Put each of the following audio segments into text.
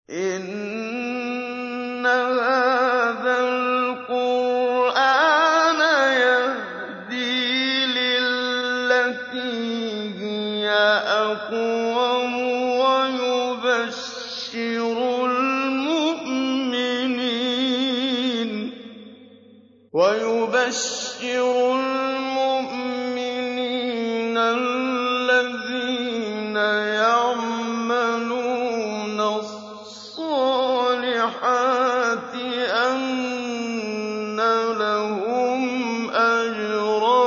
إِنَّ هَٰذَا الْقُرْآنَ يَهْدِي لِلَّتِي هِيَ أَقْوَمُ وَيُبَشِّرُ الْمُؤْمِنِينَ الَّذِينَ يَعْمَلُونَ الصَّالِحَاتِ أَنَّ لَهُمْ أَجْرًا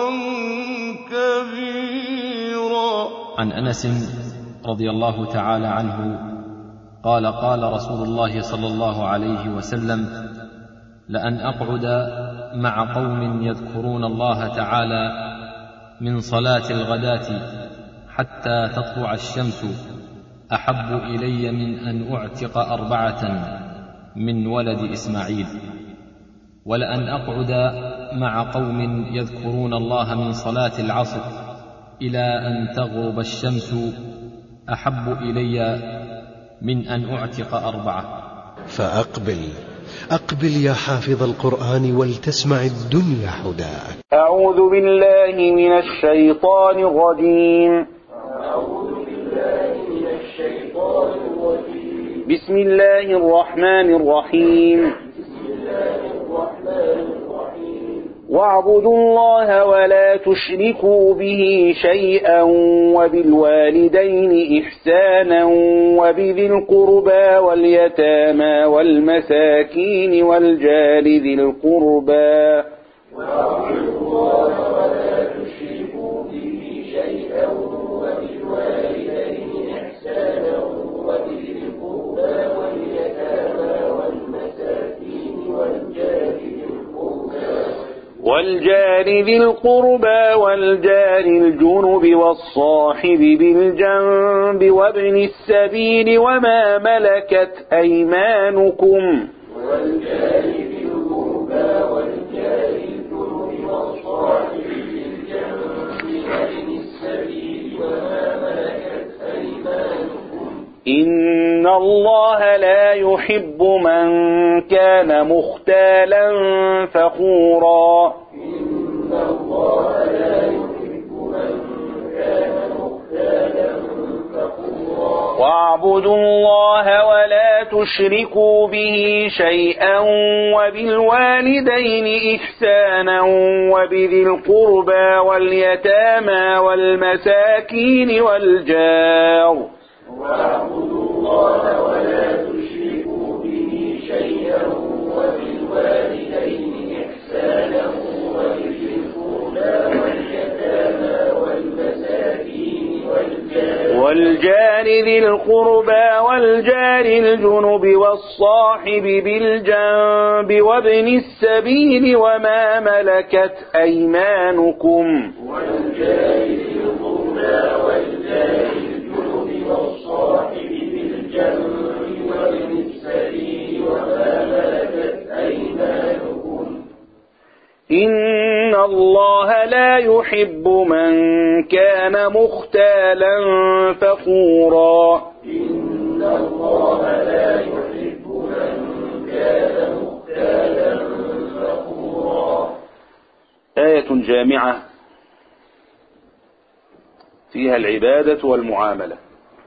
كَبِيرًا عن انس رضي الله تعالى عنه قال قال رسول الله صلى الله عليه وسلم لان اقعد مع قوم يذكرون الله تعالى من صلاه الغداه حتى تطلع الشمس احب الي من ان اعتق اربعه من ولد اسماعيل ولان اقعد مع قوم يذكرون الله من صلاه العصر الى ان تغرب الشمس احب الي من ان اعتق اربعه فأقبل أقبل يا حافظ القرآن ولتسمع الدنيا حداك أعوذ بالله من الشيطان الرجيم بسم الله الرحمن الرحيم واعبدوا الله ولا تشركوا به شيئا وبالوالدين إحسانا وبذي القربى واليتامى والمساكين والجار ذي القربى والجار ذي القربى والجار الجنب والصاحب بالجنب وابن السبيل وما ملكت أيمانكم إن الله لا يحب من كان مختالا فخورا واعبدوا الله ولا تشركوا به شيئا وبالوالدين إحسانا وبذي القربى واليتامى والمساكين والجار والجار ذي القربى والجار الجنب والصاحب بالجنب وابن السبيل وما ملكت أيمانكم إن الله لا يحب من كان مختالا فخورا آية جامعة فيها العبادة والمعاملة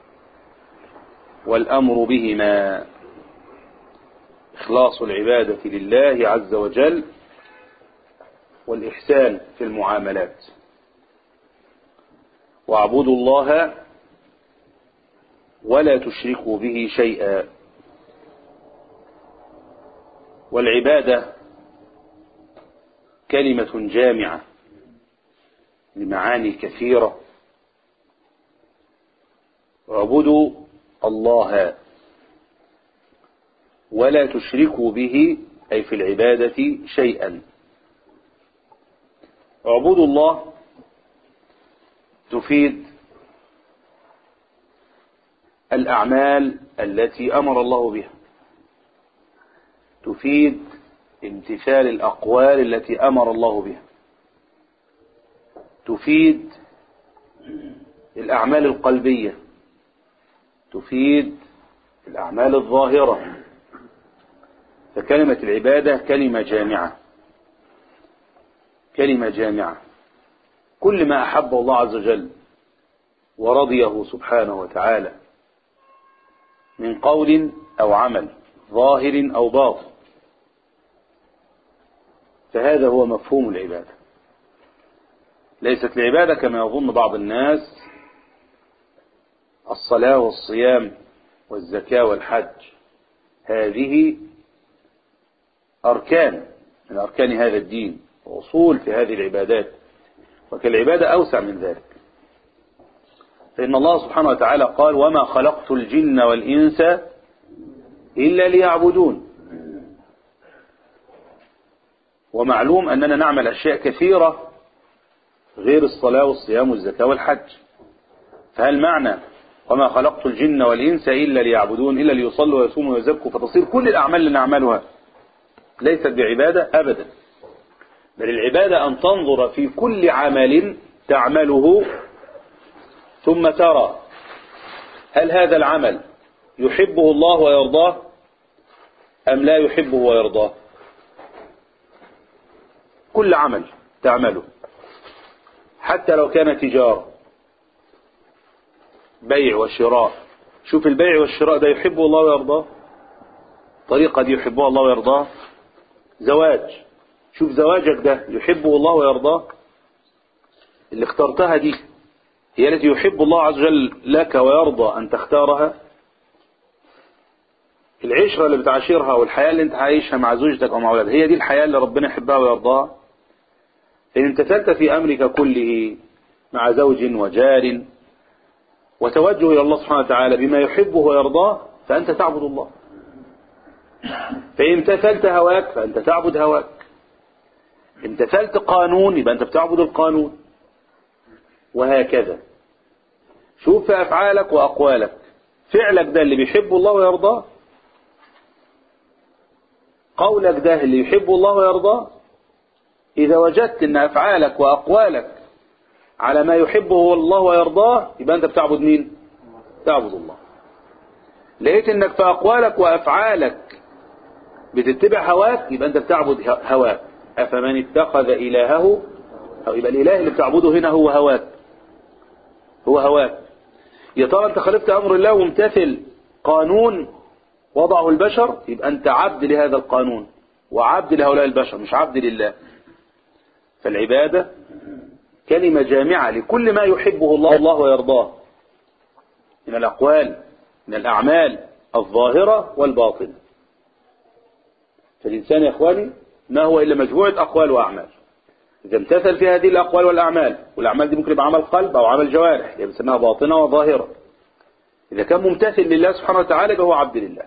والأمر بهما إخلاص العبادة لله عز وجل والإحسان في المعاملات واعبدوا الله ولا تشركوا به شيئا والعبادة كلمة جامعة لمعاني كثيرة اعبدوا الله ولا تشركوا به أي في العبادة شيئا اعبدوا الله تفيد الأعمال التي أمر الله بها تفيد امتثال الأقوال التي أمر الله بها تفيد الأعمال القلبية تفيد الأعمال الظاهرة فكلمة العبادة كلمة جامعة كلمة جامعة كل ما أحبه الله عز وجل ورضيه سبحانه وتعالى من قول أو عمل ظاهر أو باطن فهذا هو مفهوم العبادة ليست العبادة كما يظن بعض الناس الصلاة والصيام والزكاة والحج هذه أركان من أركان هذا الدين وأصول في هذه العبادات وكالعبادة أوسع من ذلك فإن الله سبحانه وتعالى قال وما خلقت الجن والإنس إلا ليعبدون ومعلوم أننا نعمل أشياء كثيرة غير الصلاة والصيام والزكاة والحج فهل معنى وما خلقت الجن والإنس إلا ليعبدون إلا ليصلوا ويصوموا ويزكوا فتصير كل الأعمال اللي نعملها ليست بعبادة أبدا بل العبادة أن تنظر في كل عمل تعمله ثم ترى هل هذا العمل يحبه الله ويرضاه أم لا يحبه ويرضاه كل عمل تعمله حتى لو كان تجارة بيع وشراء شوف البيع والشراء ده يحبه الله ويرضاه طريقة دي يحبها الله ويرضاه زواج شوف زواجك ده يحبه الله ويرضاه اللي اخترتها دي هي التي يحب الله عز وجل لك ويرضى أن تختارها العشرة اللي بتعاشرها والحياة اللي انت عايشها مع زوجتك أو مع أولادك هي دي الحياة اللي ربنا يحبها ويرضاها إن امتثلت في أمرك كله مع زوج وجار وتوجه إلى الله سبحانه وتعالى بما يحبه ويرضاه فأنت تعبد الله فإن امتثلت هواك فأنت تعبد هواك امتثلت قانون يبقى أنت بتعبد القانون وهكذا شوف في أفعالك وأقوالك فعلك ده اللي بيحبه الله ويرضاه قولك ده اللي يحبه الله ويرضاه إذا وجدت أن أفعالك وأقوالك على ما يحبه الله ويرضاه يبقى أنت بتعبد مين تعبد الله لقيت أنك في أقوالك وأفعالك بتتبع هواك يبقى أنت بتعبد هواك أفمن اتخذ إلهه أو يبقى الإله اللي بتعبده هنا هو هواك هو هواك يا ترى أنت خالفت أمر الله وامتثل قانون وضعه البشر يبقى أنت عبد لهذا القانون وعبد لهؤلاء البشر مش عبد لله فالعبادة كلمة جامعة لكل ما يحبه الله الله ويرضاه من الأقوال من الأعمال الظاهرة والباطنة فالإنسان يا إخواني ما هو إلا مجموعة أقوال وأعمال إذا امتثل في هذه الأقوال والأعمال والأعمال دي ممكن يبقى عمل قلب أو عمل جوارح يعني بنسميها باطنة وظاهرة إذا كان ممتثل لله سبحانه وتعالى فهو عبد لله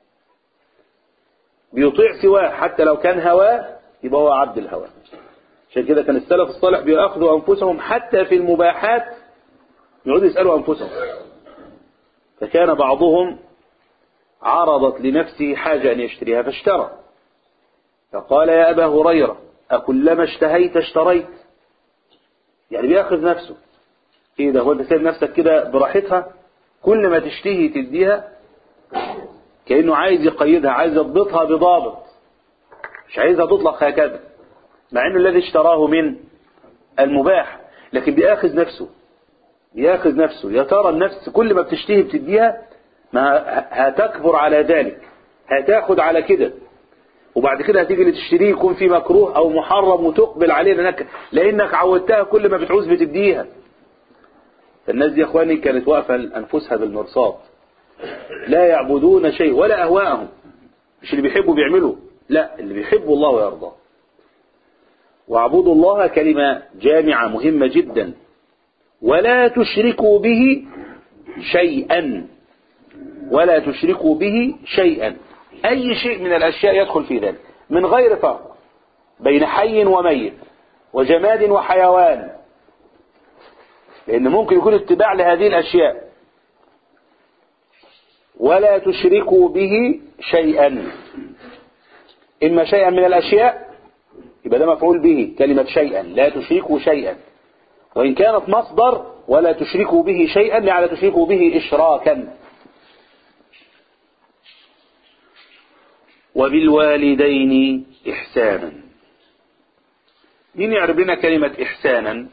بيطيع سواه حتى لو كان هواه يبقى هو عبد الهوى عشان كده كان السلف الصالح بيأخذوا أنفسهم حتى في المباحات يقعدوا يسألوا أنفسهم فكان بعضهم عرضت لنفسه حاجة أن يشتريها فاشترى فقال يا أبا هريرة أكلما اشتهيت اشتريت يعني بيأخذ نفسه ايه ده هو انت سايب نفسك كده براحتها كل ما تشتهي تديها كأنه عايز يقيدها عايز يضبطها بضابط مش عايزها تطلق هكذا مع انه الذي اشتراه من المباح لكن بياخذ نفسه بياخذ نفسه يا ترى النفس كل ما بتشتهي بتديها ما هتكبر على ذلك هتاخد على كده وبعد كده هتيجي اللي تشتريه يكون في مكروه او محرم وتقبل عليه لانك لانك عودتها كل ما بتعوز بتديها فالناس دي يا اخواني كانت واقفه انفسها بالمرصاد لا يعبدون شيء ولا اهواءهم مش اللي بيحبوا بيعملوا لا اللي بيحبوا الله ويرضاه واعبدوا الله كلمة جامعة مهمة جدا ولا تشركوا به شيئا ولا تشركوا به شيئا أي شيء من الأشياء يدخل في ذلك من غير فرق بين حي وميت وجماد وحيوان لأن ممكن يكون اتباع لهذه الأشياء ولا تشركوا به شيئا إما شيئا من الأشياء يبقى ده مفعول به كلمة شيئا لا تشركوا شيئا وإن كانت مصدر ولا تشركوا به شيئا يعني لا تشركوا به إشراكا وبالوالدين إحسانا مين يعرف لنا كلمة إحسانا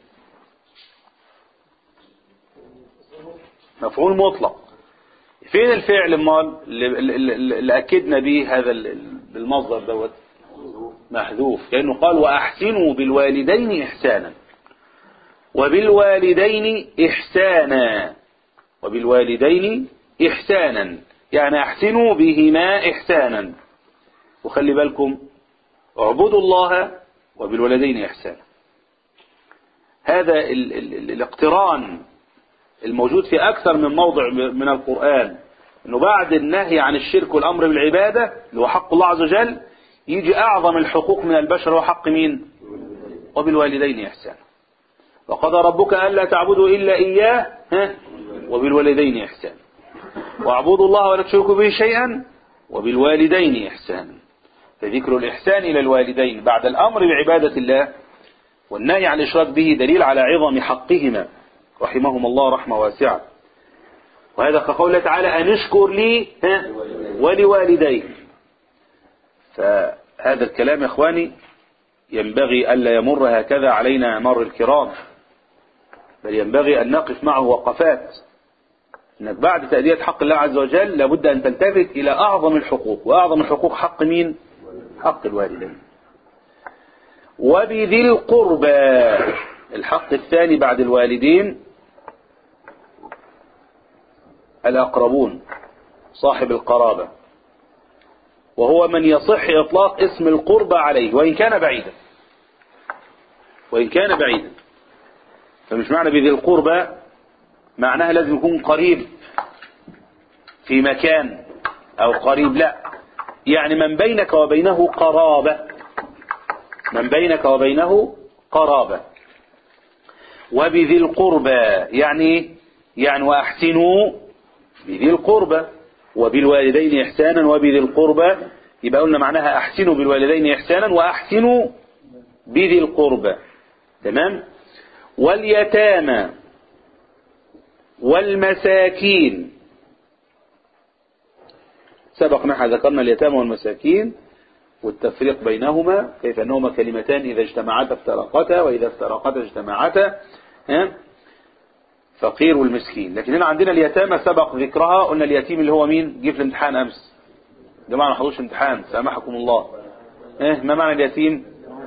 مفعول مطلق فين الفعل المال اللي, اللي, اللي أكدنا به هذا المصدر دوت محذوف لأنه قال وأحسنوا بالوالدين إحسانا وبالوالدين إحسانا وبالوالدين إحسانا يعني أحسنوا بهما إحسانا وخلي بالكم اعبدوا الله وبالوالدين إحسانا هذا ال ال الاقتران الموجود في أكثر من موضع من القرآن أنه بعد النهي عن الشرك والأمر بالعبادة اللي هو حق الله عز وجل يجي أعظم الحقوق من البشر وحق مين وبالوالدين إحسانا وقضى ربك ألا تعبدوا إلا إياه ها وبالوالدين إحسانا واعبدوا الله ولا تشركوا به شيئا وبالوالدين إحسانا فذكر الإحسان إلى الوالدين بعد الأمر بعبادة الله والنهي عن الإشراك به دليل على عظم حقهما رحمهم الله رحمة واسعة وهذا كقوله تعالى أن اشكر لي ها ولوالديك فهذا الكلام يا إخواني ينبغي ألا يمر هكذا علينا مر الكرام بل ينبغي أن نقف معه وقفات أنك بعد تأدية حق الله عز وجل لابد أن تلتفت إلى أعظم الحقوق وأعظم الحقوق حق مين حق الوالدين وبذي القربى الحق الثاني بعد الوالدين الأقربون صاحب القرابة وهو من يصح إطلاق اسم القربى عليه وإن كان بعيدا وإن كان بعيدا فمش معنى بذي القربى معناها لازم يكون قريب في مكان أو قريب لا يعني من بينك وبينه قرابة من بينك وبينه قرابة وبذي القربى يعني يعني وأحسنوا بذي القربى وبالوالدين إحسانا وبذي القربى يبقى قلنا معناها أحسنوا بالوالدين إحسانا وأحسنوا بذي القربى تمام واليتامى والمساكين سبق نحن ذكرنا اليتامى والمساكين والتفريق بينهما كيف أنهما كلمتان إذا اجتمعتا افترقتا وإذا افترقتا اجتمعتا فقير والمسكين لكن هنا عندنا اليتامى سبق ذكرها قلنا اليتيم اللي هو مين جه في الامتحان أمس جماعة ما حضوش امتحان سامحكم الله ايه ما معنى اليتيم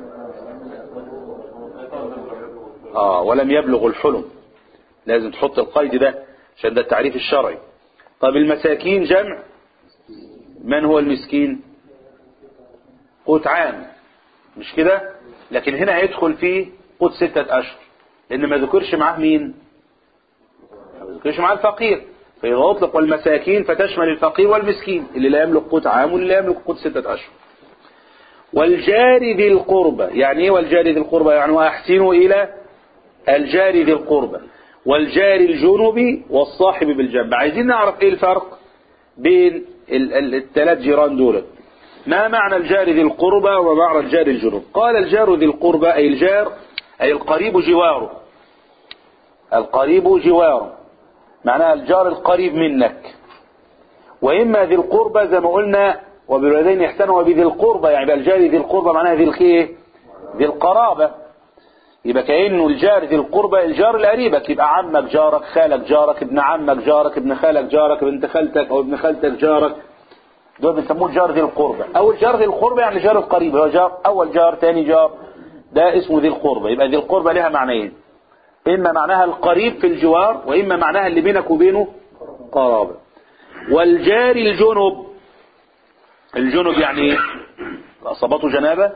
اه ولم يبلغ الحلم لازم تحط القيد ده عشان ده التعريف الشرعي طب المساكين جمع من هو المسكين قوت عام مش كده لكن هنا هيدخل فيه قوت ستة أشهر لأن ما ذكرش معاه مين ما ذكرش معاه الفقير فإذا أطلق والمساكين فتشمل الفقير والمسكين اللي لا يملك قوت عام واللي لا يملك قوت ستة أشهر والجار ذي القربى يعني ايه والجار ذي القربى يعني وأحسنوا إلى الجار ذي القربى والجار الجنوب والصاحب بالجنب عايزين نعرف ايه الفرق بين الثلاث جيران دول ما معنى الجار ذي القربى ومعنى الجار الجنوب قال الجار ذي القربى أي الجار أي القريب جواره القريب جواره معناها الجار القريب منك وإما ذي القربى زي ما قلنا وبالوالدين إحسانا وبذي القربى يعني بقى الجار ذي القربى معناها ذي الخيه ذي القرابة يبقى كأنه الجار ذي القربى الجار القريبك يبقى عمك جارك خالك جارك ابن عمك جارك ابن خالك جارك بنت خالتك أو ابن خالتك جارك دول بنسموه جار ذي القربى أول جار ذي القربى يعني جار القريب هو جار أول جار ثاني جار ده اسمه ذي القربى يبقى ذي القربى لها معنيين إما معناها القريب في الجوار وإما معناها اللي بينك وبينه قرابة والجار الجنب الجنب يعني ايه أصابته جنابة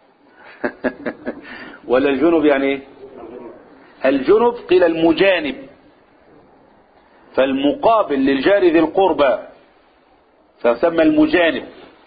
ولا الجنب يعني ايه الجنب قيل المجانب فالمقابل للجار ذي القربى فسمى المجانب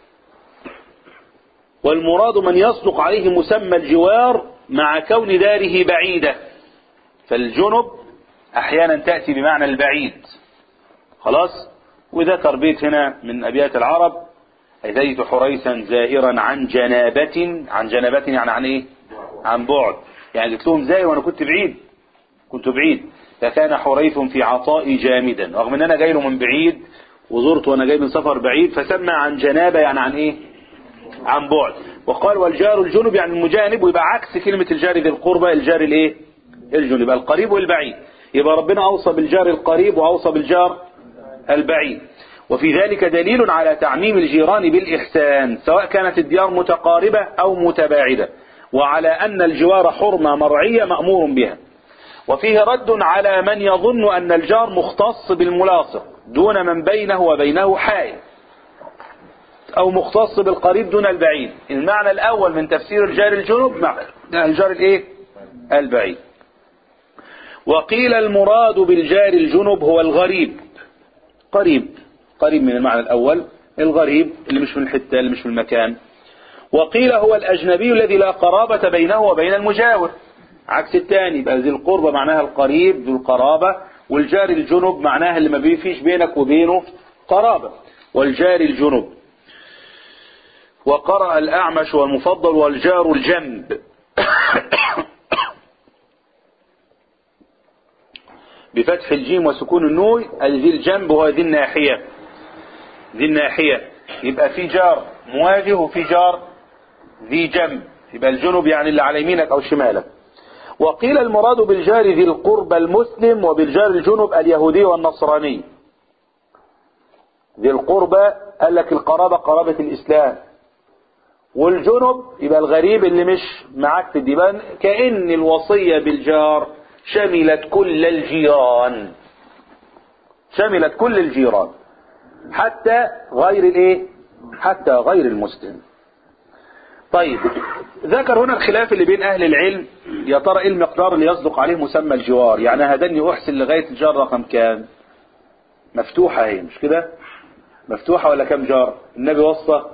والمراد من يصدق عليه مسمى الجوار مع كون داره بعيدة فالجنب أحيانا تأتي بمعنى البعيد خلاص وذكر بيت هنا من أبيات العرب أتيت حريثا زائرا عن جنابة عن جنابة يعني عن إيه عن بعد يعني قلت لهم زائر وأنا كنت بعيد كنت بعيد فكان حريث في عطائي جامدا رغم ان انا جاي له من بعيد وزرت وانا جاي من سفر بعيد فسمى عن جنابه يعني عن ايه عن بعد وقال والجار الجنب يعني المجانب ويبقى عكس كلمة الجار ذي القربى الجار الايه الجنب يبقى القريب والبعيد يبقى ربنا أوصى بالجار القريب وأوصى بالجار البعيد وفي ذلك دليل على تعميم الجيران بالإحسان سواء كانت الديار متقاربة أو متباعدة وعلى أن الجوار حرمة مرعية مأمور بها وفيه رد على من يظن أن الجار مختص بالملاصق دون من بينه وبينه حائل أو مختص بالقريب دون البعيد المعنى الأول من تفسير الجار الجنوب مع الجار الإيه؟ البعيد وقيل المراد بالجار الجنب هو الغريب قريب قريب من المعنى الأول الغريب اللي مش من الحتة اللي مش من المكان وقيل هو الأجنبي الذي لا قرابة بينه وبين المجاور عكس الثاني بقى ذي القربة معناها القريب ذو القرابة والجار الجنب معناها اللي ما فيش بينك وبينه قرابة والجار الجنب وقرأ الأعمش والمفضل والجار الجنب بفتح الجيم وسكون النون ذي الجنب وهو ذي الناحية ذي الناحية يبقى في جار مواجه وفي جار ذي جنب يبقى الجنب يعني اللي على يمينك أو شمالك وقيل المراد بالجار ذي القرب المسلم وبالجار الجنب اليهودي والنصراني ذي القربة قال لك القرابة قرابة الإسلام والجنب يبقى الغريب اللي مش معاك في الديبان كأن الوصية بالجار شملت كل الجيران شملت كل الجيران حتى غير الايه حتى غير المسلم طيب ذكر هنا الخلاف اللي بين اهل العلم يا ترى ايه المقدار اللي يصدق عليه مسمى الجوار يعني هدني احسن لغايه الجار رقم كام مفتوحه هي مش كده مفتوحه ولا كام جار النبي وصى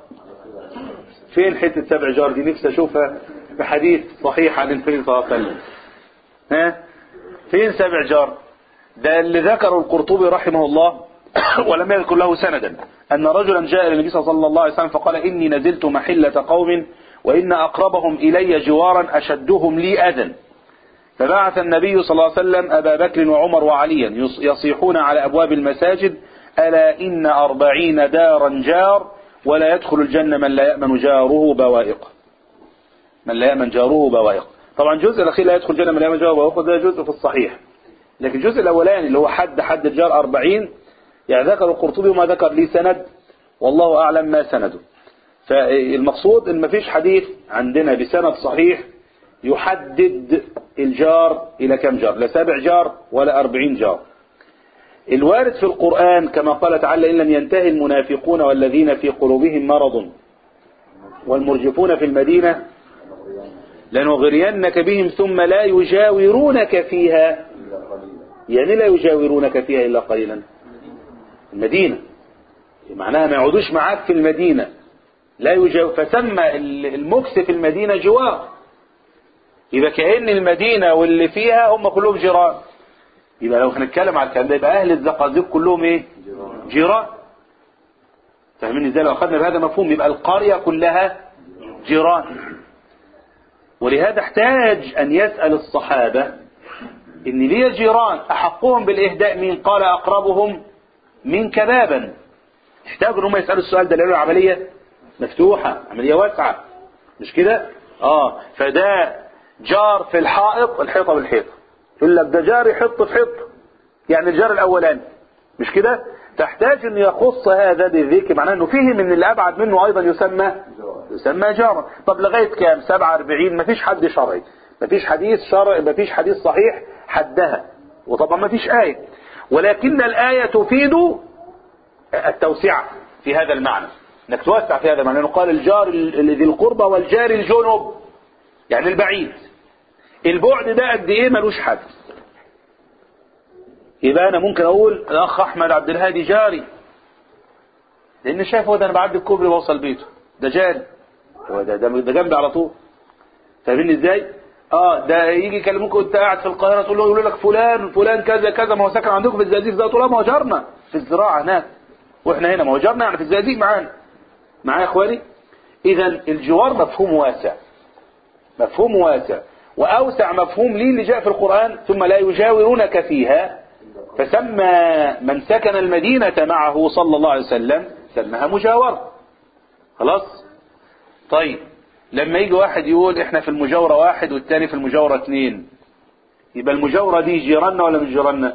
فين حته سبع جار دي نفسي اشوفها في حديث صحيح عن النبي صلى الله عليه وسلم ها فين سبع جار ده اللي ذكره القرطبي رحمه الله ولم يذكر له سندا أن رجلا جاء إلى النبي صلى الله عليه وسلم فقال إني نزلت محلة قوم وإن أقربهم إلي جوارا أشدهم لي أذى فبعث النبي صلى الله عليه وسلم أبا بكر وعمر وعليا يصيحون على أبواب المساجد ألا إن أربعين دارا جار ولا يدخل الجنة من لا يأمن جاره بوائق من لا يأمن جاره بوائق طبعا الجزء الأخير لا يدخل الجنة من لا يأمن جاره بوائق ده جزء في الصحيح لكن الجزء الأولاني اللي هو حد حد الجار أربعين يعني ذكر القرطبي وما ذكر لي سند والله أعلم ما سنده فالمقصود ان مفيش حديث عندنا بسند صحيح يحدد الجار إلى كم جار لا سبع جار ولا أربعين جار الوارد في القرآن كما قال تعالى إن لم ينتهي المنافقون والذين في قلوبهم مرض والمرجفون في المدينة لنغرينك بهم ثم لا يجاورونك فيها يعني لا يجاورونك فيها إلا قليلا المدينة معناها ما يعودوش معاك في المدينة لا يجاور فسمى المكس في المدينة جوار يبقى كأن المدينة واللي فيها هم كلهم جيران يبقى لو هنتكلم على الكلام ده يبقى أهل الزقازيق كلهم إيه جيران فاهمين ازاي لو أخذنا بهذا مفهوم يبقى القرية كلها جيران ولهذا احتاج أن يسأل الصحابة إن لي جيران أحقهم بالإهداء من قال أقربهم منك بابا احتاجوا ان هم يسألوا السؤال ده لأنه عملية مفتوحة عملية واسعة مش كده اه فده جار في الحائط الحيطة بالحيطة يقول لك ده جار يحط في حيط يعني الجار الاولاني مش كده تحتاج ان يخص هذا بالذكر معناه انه فيه من اللي ابعد منه ايضا يسمى يسمى جارا طب لغاية كام 47 مفيش حد شرعي مفيش حديث شرعي مفيش حديث صحيح حدها وطبعا مفيش آية ولكن الآية تفيد التوسعة في هذا المعنى انك توسع في هذا المعنى لأنه قال الجار ذي القربى والجار الجنب يعني البعيد البعد ده قد ايه ملوش حد يبقى انا ممكن اقول الاخ احمد عبد الهادي جاري لان شايف هو ده انا بعدي الكوبري واوصل بيته ده جاري هو ده ده, ده جنبي على طول فاهمين ازاي اه ده يجي يكلموك وانت قاعد في القاهره تقول له يقول لك فلان فلان كذا كذا ما هو ساكن عندكم في الزقازيق ده تقول له ما هو جارنا في الزراعه هناك واحنا هنا ما هو جارنا يعني في الزقازيق معانا معايا يا اخواني اذا الجوار مفهوم واسع مفهوم واسع واوسع مفهوم ليه اللي جاء في القران ثم لا يجاورونك فيها فسمى من سكن المدينه معه صلى الله عليه وسلم سماها مجاوره خلاص طيب لما يجي واحد يقول احنا في المجاورة واحد والتاني في المجاورة اتنين يبقى المجاورة دي جيراننا ولا مش جيراننا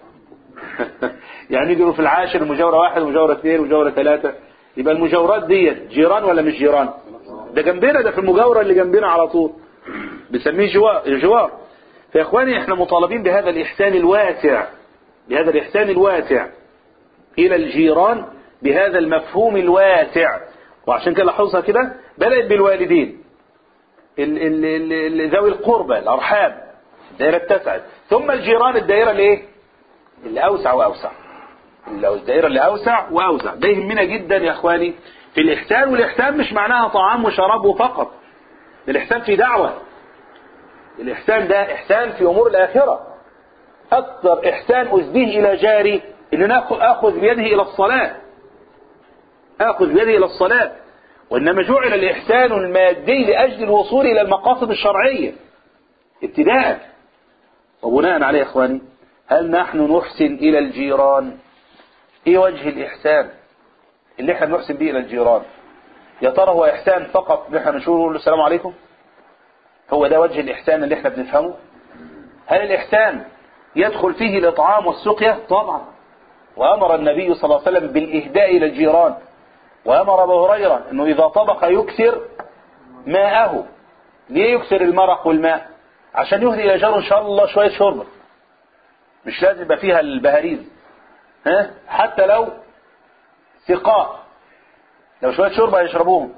يعني يجوا في العاشر المجاورة واحد ومجاورة اثنين ومجاورة ثلاثة يبقى المجاورات ديت جيران ولا مش جيران ده جنبنا ده في المجاورة اللي جنبنا على طول بنسميه جوار جوار فيا اخواني احنا مطالبين بهذا الاحسان الواسع بهذا الاحسان الواسع الى الجيران بهذا المفهوم الواسع وعشان كده لاحظها كده بدأت بالوالدين ال- ال- ال- ال- ذوي القربى الارحام الدائرة اتسعت ثم الجيران الدائرة الايه اللي اوسع واوسع اللي الدائرة اللي اوسع واوسع ده يهمنا جدا يا اخواني في الاحسان والاحسان مش معناها طعام وشراب فقط الاحسان في دعوة الاحسان ده احسان في امور الاخرة اكثر احسان اسديه الى جاري ان أنا آخذ- اخذ بيده الى الصلاة اخذ بيده الى الصلاة وانما جعل الاحسان المادي لاجل الوصول الى المقاصد الشرعية ابتداء وبناء عليه يا اخواني هل نحن نحسن الى الجيران ايه وجه الاحسان اللي احنا بنحسن به الى الجيران يا ترى هو احسان فقط ان احنا نشوفه ونقول له السلام عليكم هو ده وجه الاحسان اللي احنا بنفهمه هل الاحسان يدخل فيه الاطعام والسقيا طبعا وامر النبي صلى الله عليه وسلم بالاهداء الى الجيران وامر ابو هريره انه اذا طبخ يكثر ماءه ليه يكثر المرق والماء عشان يهدي الى جاره ان شاء الله شويه شوربه مش لازم يبقى فيها البهاريز ها حتى لو سقاء لو شويه شوربه يشربوهم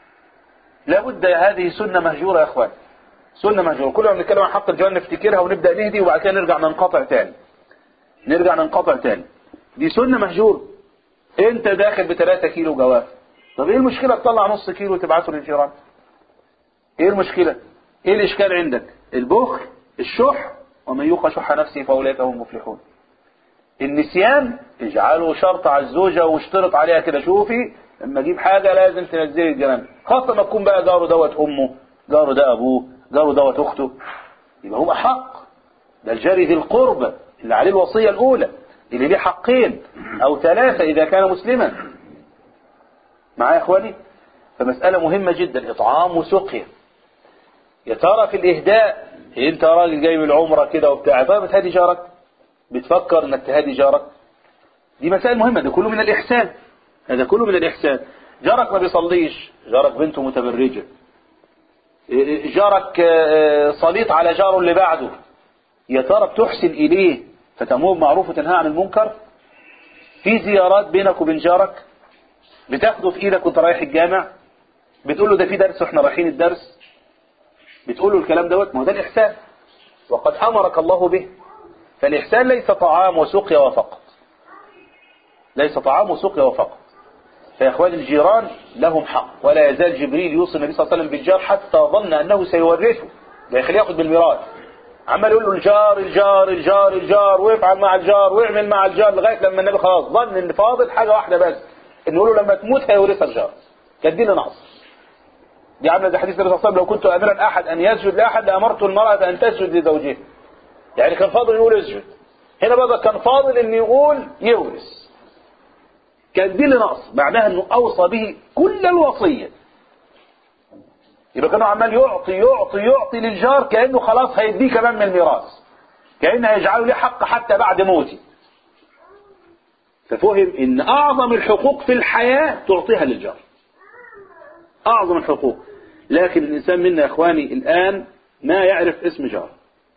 لابد هذه سنه مهجوره يا اخوان سنه مهجوره كل ما بنتكلم عن حق الجيران نفتكرها ونبدا نهدي وبعد كده نرجع ننقطع تاني نرجع ننقطع تاني دي سنه مهجوره انت داخل ب 3 كيلو جواف طب ايه المشكله تطلع نص كيلو وتبعته للجيران ايه المشكله ايه الاشكال عندك البخل الشح ومن يوق شح نفسه فاولئك هم المفلحون النسيان اجعله شرط على الزوجه واشترط عليها كده شوفي لما اجيب حاجه لازم تنزلي الجنان خاصه ما تكون بقى جاره دوت امه جاره ده ابوه جاره دوت اخته يبقى هو حق ده الجاري ذي القربى اللي عليه الوصيه الاولى اللي ليه حقين او ثلاثه اذا كان مسلما معايا يا اخواني فمساله مهمه جدا اطعام وسقيا يا ترى في الاهداء انت راجل جاي من العمره كده وبتاع طيب بتهدي جارك بتفكر انك تهدي جارك دي مسائل مهمه ده كله من الاحسان هذا كله من الاحسان جارك ما بيصليش جارك بنته متبرجه جارك آه، صليط على جاره اللي بعده يا ترى بتحسن اليه فتامره بالمعروف وتنهى عن المنكر في زيارات بينك وبين جارك بتاخده في ايدك وانت رايح الجامع بتقول له ده في درس واحنا رايحين الدرس بتقول له الكلام دوت ما هو ده الإحسان وقد أمرك الله به فالإحسان ليس طعام وسقيا وفقط ليس طعام وسقيا وفقط فيا إخوان الجيران لهم حق ولا يزال جبريل يوصي النبي صلى الله عليه وسلم بالجار حتى ظن أنه سيورثه ده يخليه ياخد بالميراث عمال يقول له الجار الجار الجار الجار وافعل مع الجار واعمل مع الجار لغايه لما النبي خلاص ظن ان فاضل حاجه واحده بس انه يقول له لما تموت هيورثك الجار كانت دي اللي ناقصه دي عامله زي حديث النبي صلى الله عليه وسلم لو كنت امرا احد ان يسجد لاحد لامرت المراه ان تسجد لزوجها يعني كان فاضل يقول اسجد هنا بقى كان فاضل ان يقول يورث كان دي اللي ناقص بعدها انه اوصى به كل الوصيه يبقى كانوا عمال يعطي يعطي يعطي للجار كانه خلاص هيديه كمان من الميراث كانه هيجعله له حق حتى بعد موته ففهم ان اعظم الحقوق في الحياه تعطيها للجار أعظم الحقوق لكن الإنسان منا يا إخواني الآن ما يعرف اسم جار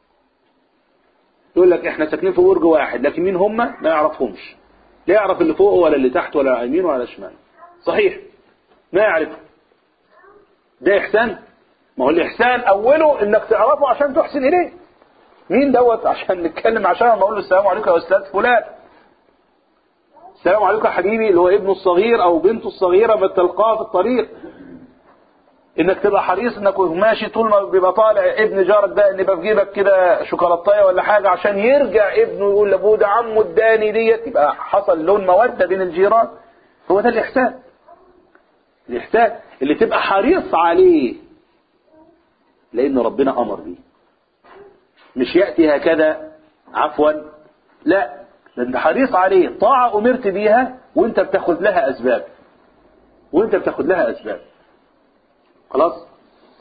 يقول لك إحنا ساكنين في برج واحد لكن مين هم ما يعرفهمش لا يعرف اللي فوقه ولا اللي تحت ولا على يمين ولا شمال صحيح ما يعرفه ده إحسان ما هو الإحسان أوله إنك تعرفه عشان تحسن إليه مين دوت عشان نتكلم عشان ما أقول له السلام عليكم يا أستاذ فلان السلام عليكم يا حبيبي اللي هو ابنه الصغير أو بنته الصغيرة ما تلقاه في الطريق انك تبقى حريص انك ماشي طول ما بيبقى طالع ابن جارك ده ان يبقى في جيبك كده شوكولاتايه ولا حاجه عشان يرجع ابنه يقول لابوه ده عمه اداني ديت يبقى حصل لون موده بين الجيران هو ده الاحسان الاحسان اللي تبقى حريص عليه لان ربنا امر بيه مش ياتي هكذا عفوا لا ده انت حريص عليه طاعه امرت بيها وانت بتاخد لها اسباب وانت بتاخد لها اسباب خلاص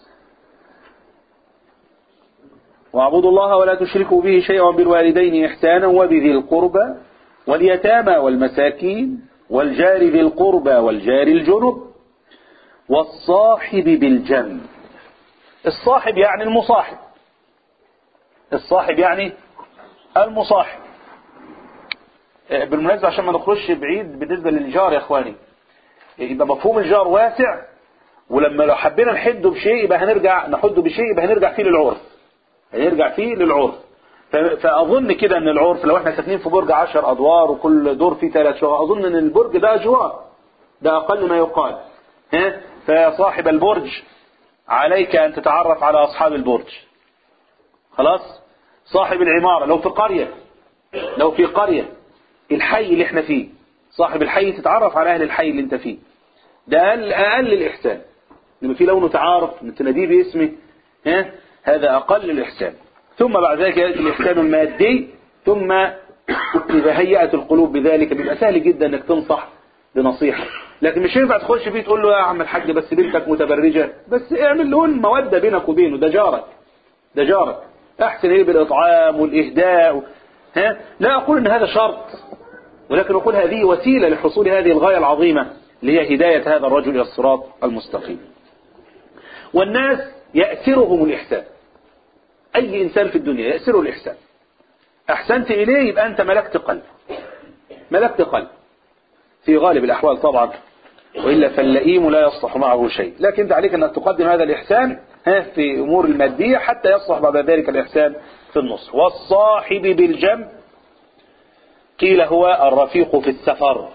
واعبدوا الله ولا تشركوا به شيئا وبالوالدين إحسانا وبذي القربى واليتامى والمساكين والجار ذي القربى والجار الجنب والصاحب بالجنب الصاحب يعني المصاحب الصاحب يعني المصاحب بالمناسبة عشان ما نخرجش بعيد بالنسبة للجار يا اخواني يبقى مفهوم الجار واسع ولما لو حبينا نحده بشيء يبقى هنرجع نحده بشيء يبقى هنرجع فيه للعرف هنرجع فيه للعرف فأظن كده ان العرف لو احنا ساكنين في برج عشر ادوار وكل دور فيه ثلاث شقق اظن ان البرج ده جوار ده اقل ما يقال ها فيا صاحب البرج عليك ان تتعرف على اصحاب البرج خلاص صاحب العمارة لو في قرية لو في قرية الحي اللي احنا فيه صاحب الحي تتعرف على اهل الحي اللي انت فيه ده اقل اقل الاحسان لما في لونه تعارف تناديه باسمه ها هذا اقل الاحسان ثم بعد ذلك ياتي الاحسان المادي ثم اذا هيأت القلوب بذلك بيبقى سهل جدا انك تنصح بنصيحه لكن مش ينفع تخش فيه تقول له يا عم الحاج بس بنتك متبرجه بس اعمل له موده بينك وبينه ده جارك ده جارك احسن ايه بالاطعام والاهداء ها لا اقول ان هذا شرط ولكن أقول هذه وسيلة لحصول هذه الغاية العظيمة اللي هي هداية هذا الرجل إلى الصراط المستقيم والناس يأسرهم الإحسان أي إنسان في الدنيا يأسره الإحسان أحسنت إليه يبقى أنت ملكت قلب ملكت قلب في غالب الأحوال طبعا وإلا فاللئيم لا يصلح معه شيء لكن أنت عليك أن تقدم هذا الإحسان في أمور المادية حتى يصلح بعد ذلك الإحسان في النص والصاحب بالجنب قيل هو الرفيق في السفر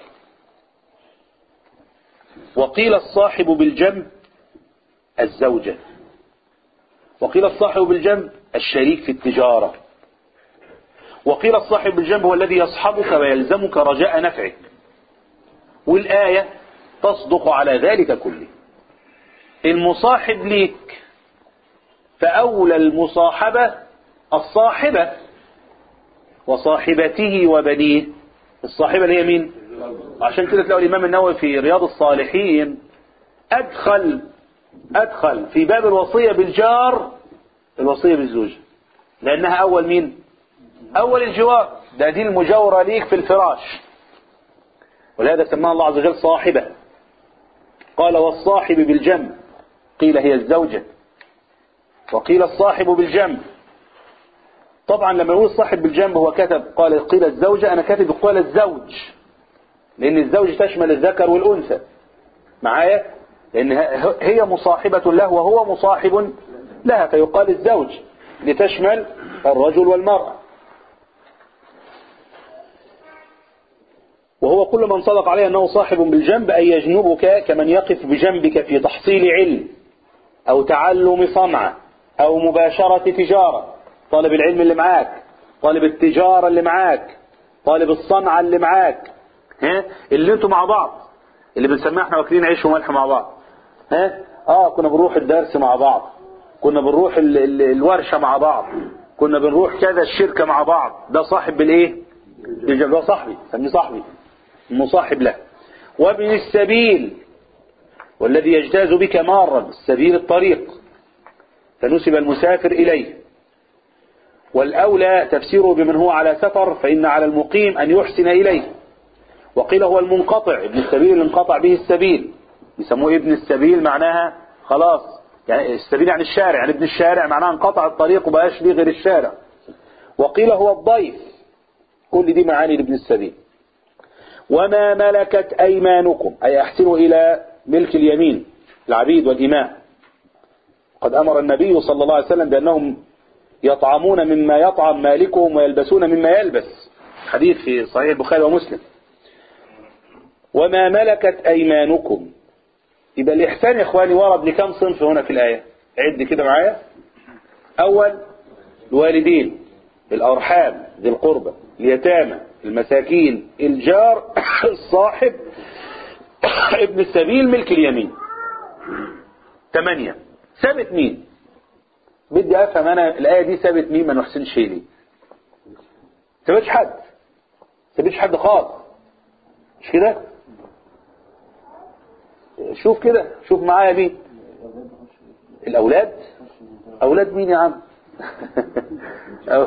وقيل الصاحب بالجنب الزوجة وقيل الصاحب بالجنب الشريك في التجارة وقيل الصاحب بالجنب هو الذي يصحبك ويلزمك رجاء نفعك والآية تصدق على ذلك كله المصاحب ليك فأولى المصاحبة الصاحبة وصاحبته وبنيه الصاحبة اللي هي مين عشان كده تلاقوا الإمام النووي في رياض الصالحين أدخل أدخل في باب الوصية بالجار الوصية بالزوج لأنها أول مين أول الجوار ده دي المجاورة ليك في الفراش ولهذا سماها الله عز وجل صاحبة قال والصاحب بالجنب قيل هي الزوجة وقيل الصاحب بالجنب طبعا لما يقول صاحب بالجنب هو كتب قال قيل الزوجة أنا كاتب قال الزوج لأن الزوج تشمل الذكر والأنثى معايا لأن هي مصاحبة له وهو مصاحب لها فيقال الزوج لتشمل الرجل والمرأة وهو كل من صدق عليه أنه صاحب بالجنب أي يجنبك كمن يقف بجنبك في تحصيل علم أو تعلم صنعة أو مباشرة تجارة طالب العلم اللي معاك طالب التجارة اللي معاك طالب الصنعة اللي معاك ها اللي انتوا مع بعض اللي بنسميها احنا واكلين عيش وملح مع بعض ها اه كنا بنروح الدرس مع بعض كنا بنروح ال ال الورشة مع بعض كنا بنروح كذا الشركة مع بعض ده صاحب بالايه ده صاحبي سميه صاحبي المصاحب له وابن السبيل والذي يجتاز بك مارا السبيل الطريق فنسب المسافر إليه والأولى تفسيره بمن هو على سفر فإن على المقيم أن يحسن إليه وقيل هو المنقطع ابن السبيل اللي انقطع به السبيل يسموه ابن السبيل معناها خلاص يعني السبيل يعني الشارع يعني ابن الشارع معناها انقطع الطريق وبقاش ليه غير الشارع وقيل هو الضيف كل دي معاني لابن السبيل وما ملكت أيمانكم أي أحسنوا إلى ملك اليمين العبيد والإماء قد أمر النبي صلى الله عليه وسلم بأنهم يطعمون مما يطعم مالكهم ويلبسون مما يلبس حديث في صحيح البخاري ومسلم وما ملكت أيمانكم يبقى الإحسان يا إخواني ورد لكم صنف هنا في الآية عد كده معايا أول الوالدين الأرحام ذي القربة اليتامى المساكين الجار الصاحب ابن السبيل ملك اليمين ثمانية ثابت مين بدي افهم انا الايه دي ثابت مين ما نحسنش ليه ثابتش حد ثابتش حد خالص مش كده شوف كده شوف معايا مين الأولاد أولاد مين يا عم أو-